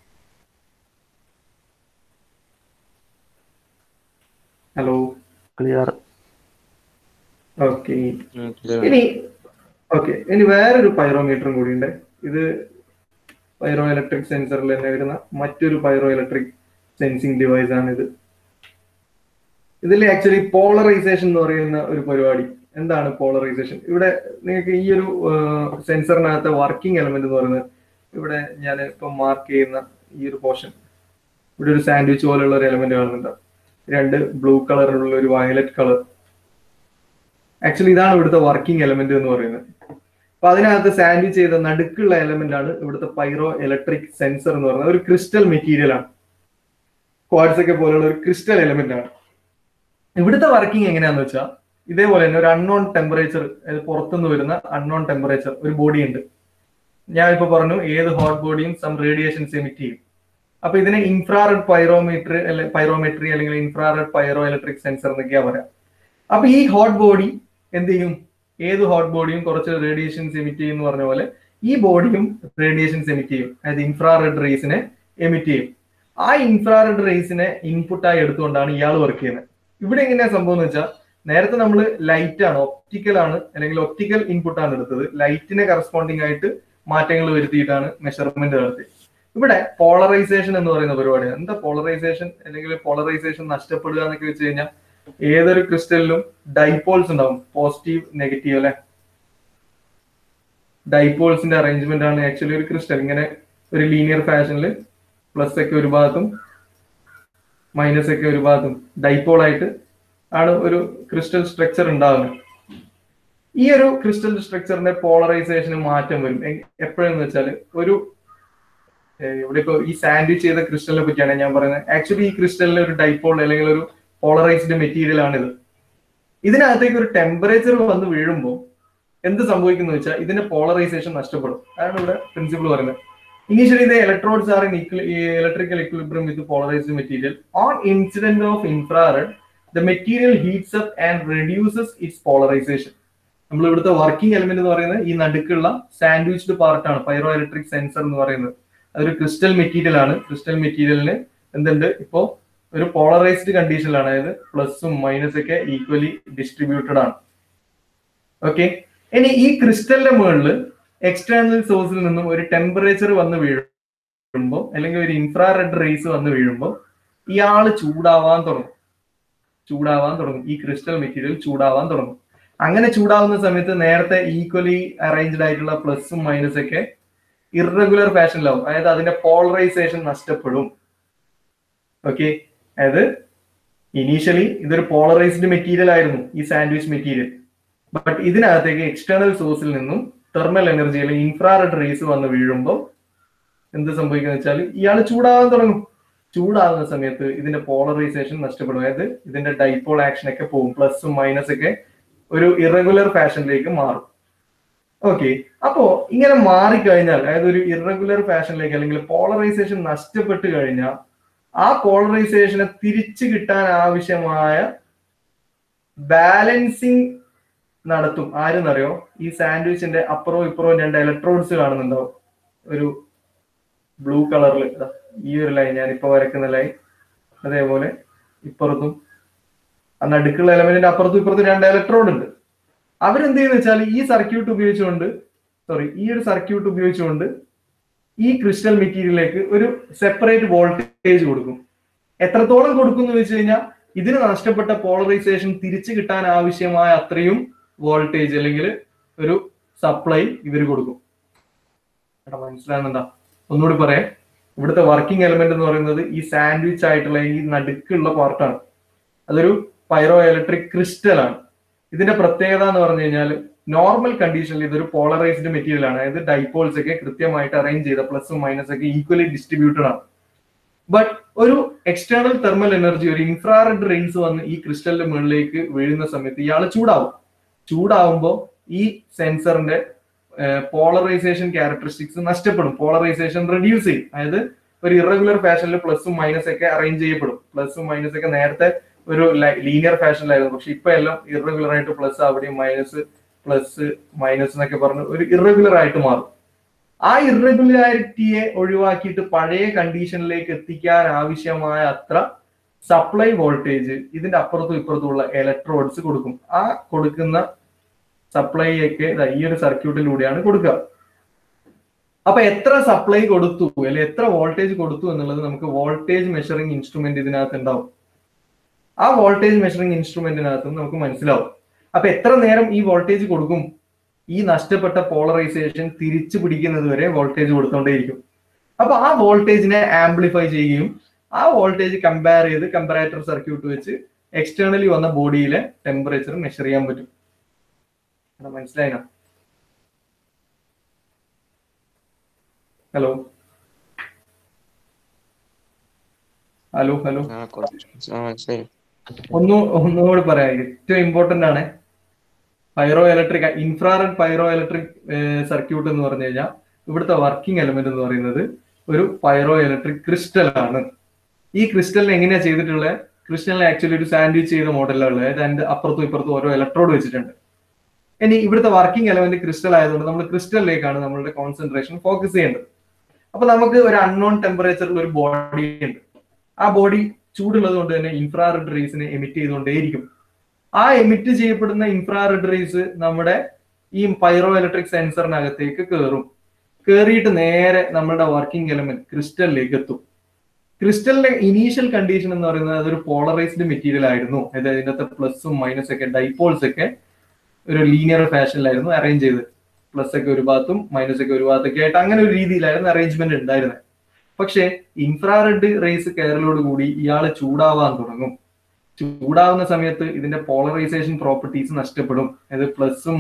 ഹലോ ക്ലിയർ ഓക്കെ ഇനി ഓക്കെ ഇനി വേറൊരു പൈറോമീറ്ററും കൂടി ഉണ്ട് ഇത് പൈറോ ഇലക്ട്രിക് സെൻസറിൽ തന്നെ വരുന്ന മറ്റൊരു പൈറോ ഇലക്ട്രിക് സെൻസിങ് ഡിവൈസ് ആണ് ഇത് ഇതിൽ ആക്ച്വലി പോളറൈസേഷൻ എന്ന് പറയുന്ന ഒരു പരിപാടി എന്താണ് പോളറൈസേഷൻ ഇവിടെ നിങ്ങൾക്ക് ഈ ഒരു സെൻസറിനകത്തെ വർക്കിംഗ് എലമെന്റ് എന്ന് പറയുന്നത് ഇവിടെ ഞാൻ ഇപ്പം മാർക്ക് ചെയ്യുന്ന ഈ ഒരു പോർഷൻ ഇവിടെ ഒരു സാൻഡ്വിച്ച് പോലുള്ള ഒരു എലമെന്റ് കാണുന്നുണ്ട് രണ്ട് ബ്ലൂ കളറിലുള്ള ഒരു വയലറ്റ് കളർ ആക്ച്വലി ഇതാണ് ഇവിടുത്തെ വർക്കിംഗ് എലമെന്റ് എന്ന് പറയുന്നത് അപ്പൊ അതിനകത്ത് സാൻഡ്വിച്ച് ചെയ്ത നടുക്കുള്ള എലമെന്റ് ആണ് ഇവിടുത്തെ പൈറോ ഇലക്ട്രിക് സെൻസർ എന്ന് പറയുന്നത് ഒരു ക്രിസ്റ്റൽ മെറ്റീരിയൽ ആണ് ക്വാഡ്സ് ഒക്കെ പോലുള്ള ഒരു ക്രിസ്റ്റൽ എലമെന്റ് ആണ് ഇവിടുത്തെ വർക്കിംഗ് എങ്ങനെയാന്ന് വെച്ചാൽ ഇതേപോലെ തന്നെ ഒരു അൺനോൺ ടെമ്പറേച്ചർ പുറത്തുനിന്ന് വരുന്ന അൺനോൺ ടെമ്പറേച്ചർ ഒരു ബോഡി ഉണ്ട് ഞാൻ ഇപ്പൊ പറഞ്ഞു ഏത് ഹോട്ട് ബോഡിയും സം റേഡിയേഷൻസ് എമിറ്റ് ചെയ്യും അപ്പൊ ഇതിനെ ഇൻഫ്രാറെഡ് പൈറോമീറ്റർ അല്ലെ പൈറോമെട്രി അല്ലെങ്കിൽ ഇൻഫ്രാറെഡ് പൈറോ ഇലക്ട്രിക് സെൻസർ എന്നൊക്കെയാ പറയാം അപ്പൊ ഈ ഹോട്ട് ബോഡി എന്ത് ചെയ്യും ഏത് ഹോട്ട് ബോഡിയും കുറച്ച് റേഡിയേഷൻസ് എമിറ്റ് ചെയ്യും എന്ന് പറഞ്ഞ പോലെ ഈ ബോഡിയും റേഡിയേഷൻസ് എമിറ്റ് ചെയ്യും അതായത് ഇൻഫ്രാറെഡ് റേസിനെ എമിറ്റ് ചെയ്യും ആ ഇൻഫ്രാറെഡ് റേസിനെ ഇൻപുട്ടായി എടുത്തുകൊണ്ടാണ് ഇയാൾ വർക്ക് ചെയ്യുന്നത് ഇവിടെ എങ്ങനെയാ സംഭവം എന്ന് വെച്ചാൽ നേരത്തെ നമ്മൾ ലൈറ്റ് ആണ് ഒപ്റ്റിക്കൽ ആണ് അല്ലെങ്കിൽ ഒപ്റ്റിക്കൽ ഇൻപുട്ട് ആണ് എടുത്തത് ലൈറ്റിനെ കറസ്പോണ്ടിങ് ആയിട്ട് മാറ്റങ്ങൾ വരുത്തിയിട്ടാണ് മെഷർമെന്റ് നടത്തിയത് ഇവിടെ പോളറൈസേഷൻ എന്ന് പറയുന്ന പരിപാടിയാണ് എന്താ പോളറൈസേഷൻ അല്ലെങ്കിൽ പോളറൈസേഷൻ നഷ്ടപ്പെടുക എന്നൊക്കെ വെച്ച് കഴിഞ്ഞാൽ ഏതൊരു ക്രിസ്റ്റലിലും ഡൈപോൾസ് ഉണ്ടാവും പോസിറ്റീവ് നെഗറ്റീവ് അല്ലെ ഡൈപോൾസിന്റെ അറേഞ്ച്മെന്റ് ആണ് ആക്ച്വലി ഒരു ക്രിസ്റ്റൽ ഇങ്ങനെ ഒരു ലീനിയർ ഫാഷനിൽ പ്ലസ് ഒക്കെ ഒരു ഭാഗത്തും മൈനസ് ഒക്കെ ഒരു ഭാഗത്തും ഡൈപോൾ ആയിട്ട് ആണ് ഒരു ക്രിസ്റ്റൽ സ്ട്രക്ചർ ഉണ്ടാകുന്നത് ഈ ഒരു ക്രിസ്റ്റൽ സ്ട്രക്ചറിന്റെ പോളറൈസേഷന് മാറ്റം വരും എപ്പോഴെന്ന് വെച്ചാൽ ഒരു ഇവിടെ ഇപ്പൊ ഈ സാൻഡ്വിച്ച് ചെയ്ത ക്രിസ്റ്റലിനെ പറ്റിയാണ് ഞാൻ പറയുന്നത് ആക്ച്വലി ഈ ക്രിസ്റ്റലിന് ഒരു ഡൈപോൾ അല്ലെങ്കിൽ ഒരു പോളറൈസ്ഡ് മെറ്റീരിയൽ ആണിത് ഇതിനകത്തേക്ക് ഒരു ടെമ്പറേച്ചർ വന്ന് വീഴുമ്പോൾ എന്ത് സംഭവിക്കുന്നു വെച്ചാൽ ഇതിന്റെ പോളറൈസേഷൻ നഷ്ടപ്പെടും അതാണ് ഇവിടെ പ്രിൻസിപ്പിൾ പറയുന്നത് initially the electrodes are in electrical equilibrium with polarised material on incident of infrared the material heats up and reduces its polarisation നമ്മൾ ഇവിടുത്തെ വർക്കിംഗ് എലമെന്റ് എന്ന് പറയുന്നത് ഈ നടുക്കുള്ള സാൻഡ്വിച്ച്ഡ് പാർട്ടാണ് പൈറോ ഇലക്ട്രിക് സെൻസർ എന്ന് പറയുന്നത് അതൊരു ക്രിസ്റ്റൽ മെറ്റീരിയൽ ആണ് ക്രിസ്റ്റൽ മെറ്റീരിയലിന് എന്തുണ്ട് ഇപ്പോ ഒരു പോളറൈസ്ഡ് കണ്ടീഷനിലാണ് അതായത് പ്ലസും മൈനസ് ഒക്കെ ഈക്വലി ഡിസ്ട്രിബ്യൂട്ടഡ് ആണ് ഓക്കെ ഇനി ഈ ക്രിസ്റ്റലിന്റെ മുകളിൽ എക്സ്റ്റേണൽ സോഴ്സിൽ നിന്നും ഒരു ടെമ്പറേച്ചർ വന്ന് വീഴുമ്പോൾ അല്ലെങ്കിൽ ഒരു ഇൻഫ്രാറെഡ് റേസ് വന്ന് വീഴുമ്പോൾ ഇയാള് ചൂടാവാൻ തുടങ്ങും ചൂടാവാൻ തുടങ്ങും ഈ ക്രിസ്റ്റൽ മെറ്റീരിയൽ ചൂടാവാൻ തുടങ്ങും അങ്ങനെ ചൂടാവുന്ന സമയത്ത് നേരത്തെ ഈക്വലി അറേഞ്ച്ഡ് ആയിട്ടുള്ള പ്ലസും മൈനസ് ഒക്കെ ഇറഗുലർ ഫാഷനിലാവും അതായത് അതിന്റെ പോളറൈസേഷൻ നഷ്ടപ്പെടും ഓക്കെ അതായത് ഇനീഷ്യലി ഇതൊരു പോളറൈസ്ഡ് മെറ്റീരിയൽ ആയിരുന്നു ഈ സാൻഡ്വിച്ച് മെറ്റീരിയൽ ബട്ട് ഇതിനകത്തേക്ക് എക്സ്റ്റേണൽ സോഴ്സിൽ നിന്നും തെർമൽ എനർജി അല്ലെങ്കിൽ ഇൻഫ്രാറെഡ് റേസ് വന്ന് വീഴുമ്പോൾ എന്ത് സംഭവിക്കുന്ന വെച്ചാൽ ഇയാൾ ചൂടാവാൻ തുടങ്ങും ചൂടാകുന്ന സമയത്ത് ഇതിന്റെ പോളറൈസേഷൻ നഷ്ടപ്പെടും അതായത് ഇതിന്റെ ഡൈപോൾ ആക്ഷൻ ഒക്കെ പോകും പ്ലസും മൈനസ് ഒക്കെ ഒരു ഇറഗുലർ ഫാഷനിലേക്ക് മാറും ഓക്കെ അപ്പോ ഇങ്ങനെ മാറിക്കഴിഞ്ഞാൽ അതായത് ഒരു ഇറഗുലർ ഫാഷനിലേക്ക് അല്ലെങ്കിൽ പോളറൈസേഷൻ നഷ്ടപ്പെട്ട് കഴിഞ്ഞാൽ ആ പോളറൈസേഷനെ തിരിച്ചു കിട്ടാൻ ആവശ്യമായ ബാലൻസിങ് നടത്തും ആരെന്നറിയോ ഈ സാൻഡ്വിച്ചിന്റെ അപ്പുറവും ഇപ്പുറവും രണ്ട് ഇലക്ട്രോഡ്സ് കാണുന്നുണ്ടാവും ഒരു ബ്ലൂ കളറിൽ ഈ ഒരു ലൈൻ ഞാൻ ഇപ്പൊ വരക്കുന്ന ലൈൻ അതേപോലെ ഇപ്പുറത്തും ആ നടുക്കുള്ള എലമെന്റിന്റെ അപ്പുറത്തും ഇപ്പുറത്തും രണ്ട് ഇലക്ട്രോഡ് ഉണ്ട് അവരെന്ത് ചെയ്യുന്ന വെച്ചാൽ ഈ സർക്യൂട്ട് ഉപയോഗിച്ചുകൊണ്ട് സോറി ഈ ഒരു സർക്യൂട്ട് ഉപയോഗിച്ചുകൊണ്ട് ഈ ക്രിസ്റ്റൽ മെറ്റീരിയലിലേക്ക് ഒരു സെപ്പറേറ്റ് വോൾട്ടേജ് കൊടുക്കും എത്രത്തോളം കൊടുക്കും എന്ന് വെച്ച് കഴിഞ്ഞാൽ ഇതിന് നഷ്ടപ്പെട്ട പോളറൈസേഷൻ തിരിച്ചു കിട്ടാൻ ആവശ്യമായ അത്രയും വോൾട്ടേജ് അല്ലെങ്കിൽ ഒരു സപ്ലൈ ഇവർ കൊടുക്കും എടാ മനസ്സിലാകുന്നുണ്ടാ ഒന്നുകൂടി പറയാം ഇവിടുത്തെ വർക്കിംഗ് എലമെന്റ് എന്ന് പറയുന്നത് ഈ സാൻഡ്വിച്ച് ആയിട്ടുള്ള ഈ നടുക്കുള്ള പാർട്ടാണ് അതൊരു പൈറോ ഇലക്ട്രിക് ക്രിസ്റ്റൽ ആണ് ഇതിന്റെ പ്രത്യേകത എന്ന് പറഞ്ഞു കഴിഞ്ഞാൽ നോർമൽ കണ്ടീഷനിൽ ഇതൊരു പോളറൈസ്ഡ് മെറ്റീരിയൽ ആണ് അതായത് ഡൈപോൾസ് ഒക്കെ കൃത്യമായിട്ട് അറേഞ്ച് ചെയ്ത പ്ലസും മൈനസ് ഒക്കെ ഈക്വലി ഡിസ്ട്രിബ്യൂട്ടഡ് ആണ് ബട്ട് ഒരു എക്സ്റ്റേണൽ തെർമൽ എനർജി ഒരു ഇൻഫ്രാറെഡ് റേസ് വന്ന് ഈ ക്രിസ്റ്റലിന്റെ മുകളിലേക്ക് വീഴുന്ന സമയത്ത് ഇയാൾ ചൂടാവും ചൂടാവുമ്പോൾ ഈ സെൻസറിന്റെ പോളറൈസേഷൻ ക്യാരക്ടറിസ്റ്റിക്സ് നഷ്ടപ്പെടും പോളറൈസേഷൻ റെഡ്യൂസ് ചെയ്യും അതായത് ഒരു ഇറഗുലർ ഫാഷനിൽ പ്ലസും മൈനസ് ഒക്കെ അറേഞ്ച് ചെയ്യപ്പെടും പ്ലസും മൈനസ് ഒക്കെ നേരത്തെ ഒരു ലീനിയർ ഫാഷനിലായിരുന്നു പക്ഷെ ഇപ്പൊ എല്ലാം ഇറഗുലർ ആയിട്ട് പ്ലസ് അവിടെയും മൈനസ് പ്ലസ് മൈനസ് എന്നൊക്കെ പറഞ്ഞ് ഒരു ഇറഗുലർ ആയിട്ട് മാറും ആ ഇറഗുലാരിറ്റിയെ ഒഴിവാക്കിയിട്ട് പഴയ കണ്ടീഷനിലേക്ക് എത്തിക്കാൻ ആവശ്യമായ അത്ര സപ്ലൈ വോൾട്ടേജ് ഇതിന്റെ അപ്പുറത്തും ഇപ്പുറത്തുമുള്ള ഇലക്ട്രോഡ്സ് കൊടുക്കും ആ കൊടുക്കുന്ന സപ്ലൈ ഒക്കെ ദാ ഈ ഒരു സർക്യൂട്ടിലൂടെയാണ് കൊടുക്കുക അപ്പൊ എത്ര സപ്ലൈ കൊടുത്തു അല്ലെ എത്ര വോൾട്ടേജ് കൊടുത്തു എന്നുള്ളത് നമുക്ക് വോൾട്ടേജ് മെഷറിംഗ് ഇൻസ്ട്രുമെന്റ് ഇതിനകത്ത് ഉണ്ടാവും ആ വോൾട്ടേജ് മെഷറിംഗ് ഇൻസ്ട്രുമെന്റിനകത്ത് നമുക്ക് മനസ്സിലാവും അപ്പൊ എത്ര നേരം ഈ വോൾട്ടേജ് കൊടുക്കും ഈ നഷ്ടപ്പെട്ട പോളറൈസേഷൻ തിരിച്ചു പിടിക്കുന്നത് വരെ വോൾട്ടേജ് കൊടുത്തോണ്ടേയിരിക്കും അപ്പൊ ആ വോൾട്ടേജിനെ ആംപ്ലിഫൈ ചെയ്യുകയും ആ വോൾട്ടേജ് കമ്പയർ ചെയ്ത് കമ്പാരേറ്റർ സർക്യൂട്ട് വെച്ച് എക്സ്റ്റേണലി വന്ന ബോഡിയിലെ ടെമ്പറേച്ചർ മെഷർ ചെയ്യാൻ പറ്റും എടാ, മനസ്സിലായിനോ ഹലോ ഹലോ ഹലോ ആ കുറച്ച് ആ മനസ്സിലായി ഒന്നു ഒന്നുകൂടി പറയാം ഏറ്റവും ഇമ്പോർട്ടന്റ് ആണ് pyroelectric infrared pyroelectric circuit എന്ന് പറഞ്ഞു കഴിഞ്ഞാൽ ഇവിടുത്തെ വർക്കിംഗ് എലമെന്റ് എന്ന് പറയുന്നത് ഒരു പൈറോ ഇലക്ട്രിക് ക്രിസ്റ്റൽ ആണ് ഈ ക്രിസ്റ്റലിനെ എങ്ങനെയാ ചെയ്തിട്ടുള്ളത് ക്രിസ്റ്റലിനെ ആക്ച്വലി ഒരു സാൻഡ്വിച്ച് ചെയ്ത മോഡലാണ് അതായത് അതിന്റെ അപ്പുറത്തും ഇപ്പുറത്തും ഓരോ ഇലക്ട്രോഡ് വെച്ചിട്ടുണ്ട് ഇനി ഇവിടുത്തെ വർക്കിംഗ് എലമെന്റ് ക്രിസ്റ്റൽ ആയതുകൊണ്ട് നമ്മൾ ക്രിസ്റ്റലിലേക്കാണ് നമ്മളുടെ കോൺസെൻട്രേഷൻ ഫോക്കസ് ചെയ്യേണ്ടത് അപ്പൊ നമുക്ക് ഒരു അൺനോൺ ടെമ്പറേച്ചറിൽ ഒരു ബോഡി ഉണ്ട് ആ ബോഡി ചൂടുള്ളത് കൊണ്ട് തന്നെ ഇൻഫ്രാറെഡ് റേസിനെ എമിറ്റ് ചെയ്തുകൊണ്ടേയിരിക്കും ആ എമിറ്റ് ചെയ്യപ്പെടുന്ന ഇൻഫ്രാറെഡ് റേസ് നമ്മുടെ ഈ പൈറോ ഇലക്ട്രിക് സെൻസറിനകത്തേക്ക് കയറും കയറിയിട്ട് നേരെ നമ്മുടെ വർക്കിംഗ് എലമെന്റ് ക്രിസ്റ്റലിലേക്ക് എത്തും ക്രിസ്റ്റലിന്റെ ഇനീഷ്യൽ കണ്ടീഷൻ എന്ന് പറയുന്നത് അതൊരു പോളറൈസ്ഡ് മെറ്റീരിയൽ ആയിരുന്നു അതായത് അതിനകത്ത് പ്ലസും മൈനസ് ഒക്കെ ഡൈപോൾസ് ഒക്കെ ഒരു ലീനിയർ ഫാഷനിലായിരുന്നു അറേഞ്ച് ചെയ്തത് പ്ലസ് ഒക്കെ ഒരു ഭാഗത്തും മൈനസ് ഒക്കെ ഒരു ഭാഗത്തൊക്കെ ആയിട്ട് അങ്ങനെ ഒരു രീതിയിലായിരുന്നു അറേഞ്ച്മെന്റ് ഉണ്ടായിരുന്നത് പക്ഷേ ഇൻഫ്രാറെഡ് റേസ് കയറലോട് കൂടി ഇയാൾ ചൂടാവാൻ തുടങ്ങും ചൂടാവുന്ന സമയത്ത് ഇതിന്റെ പോളറൈസേഷൻ പ്രോപ്പർട്ടീസ് നഷ്ടപ്പെടും അതായത് പ്ലസും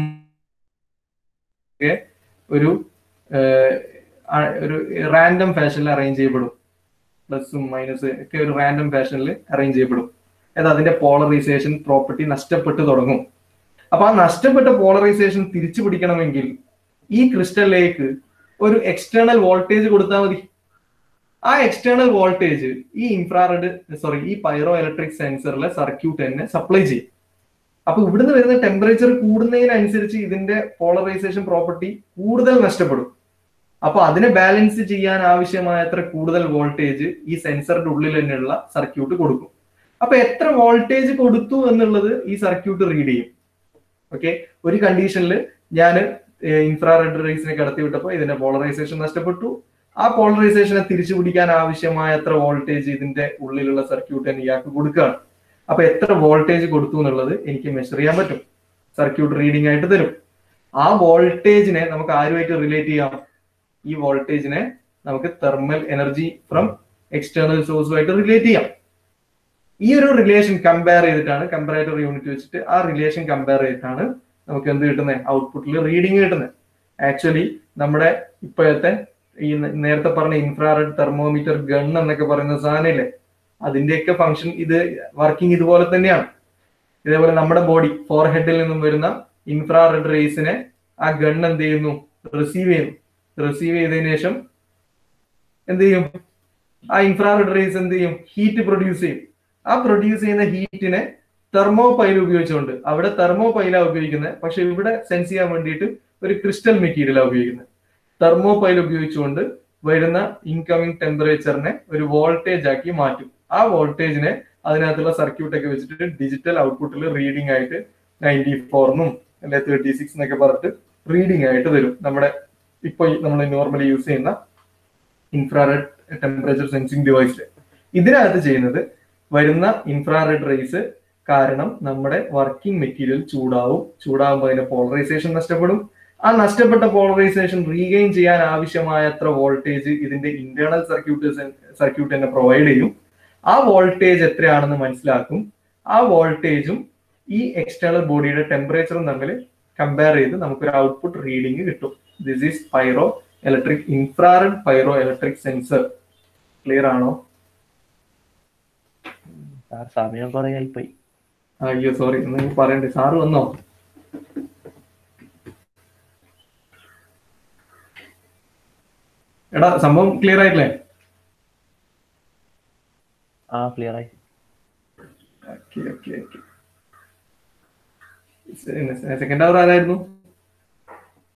ഒക്കെ ഒരു ഏഹ്, ആ- ഒരു റാൻഡം ഫാഷനിൽ അറേഞ്ച് ചെയ്യപ്പെടും പ്ലസും മൈനസ് ഒക്കെ ഒരു റാൻഡം ഫാഷനിൽ അറേഞ്ച് ചെയ്യപ്പെടും അതായത് അതിന്റെ പോളറൈസേഷൻ പ്രോപ്പർട്ടി നഷ്ടപ്പെട്ടു തുടങ്ങും അപ്പൊ ആ നഷ്ടപ്പെട്ട പോളറൈസേഷൻ തിരിച്ചു പിടിക്കണമെങ്കിൽ ഈ ക്രിസ്റ്റലിലേക്ക് ഒരു എക്സ്റ്റേണൽ വോൾട്ടേജ് കൊടുത്താൽ മതി ആ എക്സ്റ്റേണൽ വോൾട്ടേജ് ഈ ഇൻഫ്രാറെഡ് സോറി ഈ പൈറോ ഇലക്ട്രിക് സെൻസറിലെ സർക്യൂട്ട് തന്നെ സപ്ലൈ ചെയ്യും അപ്പൊ ഇവിടുന്ന് വരുന്ന ടെമ്പറേച്ചർ കൂടുന്നതിനനുസരിച്ച് ഇതിന്റെ പോളറൈസേഷൻ പ്രോപ്പർട്ടി കൂടുതൽ നഷ്ടപ്പെടും അപ്പൊ അതിനെ ബാലൻസ് ചെയ്യാൻ ആവശ്യമായ എത്ര കൂടുതൽ വോൾട്ടേജ് ഈ സെൻസറിന്റെ ഉള്ളിൽ തന്നെയുള്ള സർക്യൂട്ട് കൊടുക്കും അപ്പൊ എത്ര വോൾട്ടേജ് കൊടുത്തു എന്നുള്ളത് ഈ സർക്യൂട്ട് റീഡ് ചെയ്യും ഓക്കെ ഒരു കണ്ടീഷനിൽ ഞാൻ ഇൻഫ്രാറെഡ് റേസിനെ കടത്തി വിട്ടപ്പോൾ ഇതിന്റെ പോളറൈസേഷൻ നഷ്ടപ്പെട്ടു ആ പോളറൈസേഷനെ തിരിച്ചു പിടിക്കാൻ ആവശ്യമായ എത്ര വോൾട്ടേജ് ഇതിന്റെ ഉള്ളിലുള്ള സർക്യൂട്ട് തന്നെ ഇയാൾക്ക് കൊടുക്കുകയാണ് അപ്പൊ എത്ര വോൾട്ടേജ് കൊടുത്തു എന്നുള്ളത് എനിക്ക് മെഷർ ചെയ്യാൻ പറ്റും സർക്യൂട്ട് റീഡിംഗ് ആയിട്ട് തരും ആ വോൾട്ടേജിനെ നമുക്ക് ആരുമായിട്ട് റിലേറ്റ് ചെയ്യാം ഈ വോൾട്ടേജിനെ നമുക്ക് തെർമൽ എനർജി ഫ്രം എക്സ്റ്റേണൽ സോഴ്സുമായിട്ട് റിലേറ്റ് ചെയ്യാം ഈ ഒരു റിലേഷൻ കമ്പയർ ചെയ്തിട്ടാണ് കമ്പാരേറ്റർ യൂണിറ്റ് വെച്ചിട്ട് ആ റിലേഷൻ കമ്പയർ ചെയ്തിട്ടാണ് നമുക്ക് എന്ത് കിട്ടുന്നത് ഔട്ട്പുട്ടിൽ റീഡിംഗ് കിട്ടുന്നത് ആക്ച്വലി നമ്മുടെ ഇപ്പോഴത്തെ ഈ നേ- നേരത്തെ പറഞ്ഞ ഇൻഫ്രാറെഡ് തെർമോമീറ്റർ ഗൺ എന്നൊക്കെ പറയുന്ന സാധനമില്ലേ അതിന്റെയൊക്കെ ഫംഗ്ഷൻ ഇത് വർക്കിംഗ് ഇതുപോലെ തന്നെയാണ് ഇതേപോലെ നമ്മുടെ ബോഡി ഫോർ ഹെഡിൽ നിന്നും വരുന്ന ഇൻഫ്രാറെഡ് റേസിനെ ആ ഗൺ എന്ത് ചെയ്യുന്നു റിസീവ് ചെയ്യുന്നു റിസീവ് ചെയ്തതിനു ശേഷം എന്ത് ചെയ്യും ആ ഇൻഫ്രാറെഡ് റേസ് എന്ത് ചെയ്യും ഹീറ്റ് പ്രൊഡ്യൂസ് ചെയ്യും ആ പ്രൊഡ്യൂസ് ചെയ്യുന്ന ഹീറ്റിനെ തെർമോ പൈൽ ഉപയോഗിച്ചുകൊണ്ട് അവിടെ തെർമോ പൈലാ ഉപയോഗിക്കുന്നത് പക്ഷെ ഇവിടെ സെൻസ് ചെയ്യാൻ വേണ്ടിയിട്ട് ഒരു ക്രിസ്റ്റൽ മെറ്റീരിയലാണ് ഉപയോഗിക്കുന്നത് തെർമോ പൈൽ ഉപയോഗിച്ചുകൊണ്ട് വരുന്ന ഇൻകമിംഗ് ടെമ്പറേച്ചറിനെ ഒരു വോൾട്ടേജ് ആക്കി മാറ്റും ആ വോൾട്ടേജിനെ അതിനകത്തുള്ള സർക്യൂട്ട് ഒക്കെ വെച്ചിട്ട് ഡിജിറ്റൽ ഔട്ട്പുട്ടിൽ റീഡിംഗ് ആയിട്ട് നയൻറ്റി ഫോറിനും അല്ലെ തേർട്ടി സിക്സ് എന്നൊക്കെ പറഞ്ഞിട്ട് റീഡിംഗ് ആയിട്ട് തരും നമ്മുടെ ഇപ്പൊ നമ്മൾ നോർമലി യൂസ് ചെയ്യുന്ന ഇൻഫ്രാറെഡ് ടെമ്പറേച്ചർ സെൻസിങ് ഡിവൈസിൽ ഇതിനകത്ത് ചെയ്യുന്നത് വരുന്ന ഇൻഫ്രാറെഡ് റേസ് കാരണം നമ്മുടെ വർക്കിംഗ് മെറ്റീരിയൽ ചൂടാവും ചൂടാവുമ്പോൾ അതിന്റെ പോളറൈസേഷൻ നഷ്ടപ്പെടും ആ നഷ്ടപ്പെട്ട പോളറൈസേഷൻ റീഗെയിൻ ചെയ്യാൻ ആവശ്യമായ അത്ര വോൾട്ടേജ് ഇതിന്റെ ഇന്റേണൽ സർക്യൂട്ട് സർക്യൂട്ട് തന്നെ പ്രൊവൈഡ് ചെയ്യും ആ വോൾട്ടേജ് എത്രയാണെന്ന് മനസ്സിലാക്കും ആ വോൾട്ടേജും ഈ എക്സ്റ്റേണൽ ബോഡിയുടെ ടെമ്പറേച്ചറും തമ്മിൽ കമ്പയർ ചെയ്ത് നമുക്കൊരു ഔട്ട്പുട്ട് റീഡിങ് കിട്ടും this is pyroelectric infrared pyroelectric sensor clear ആണോ സാർ സമയം കുറെ ആയിപ്പോയി അയ്യോ സോറി നിങ്ങൾ പറയണ്ടേ സാറ് വന്നോ എടാ സംഭവം ക്ലിയർ ആയില്ലേ ആ ക്ലിയർ ആയി okay okay okay second hour ആരായിരുന്നു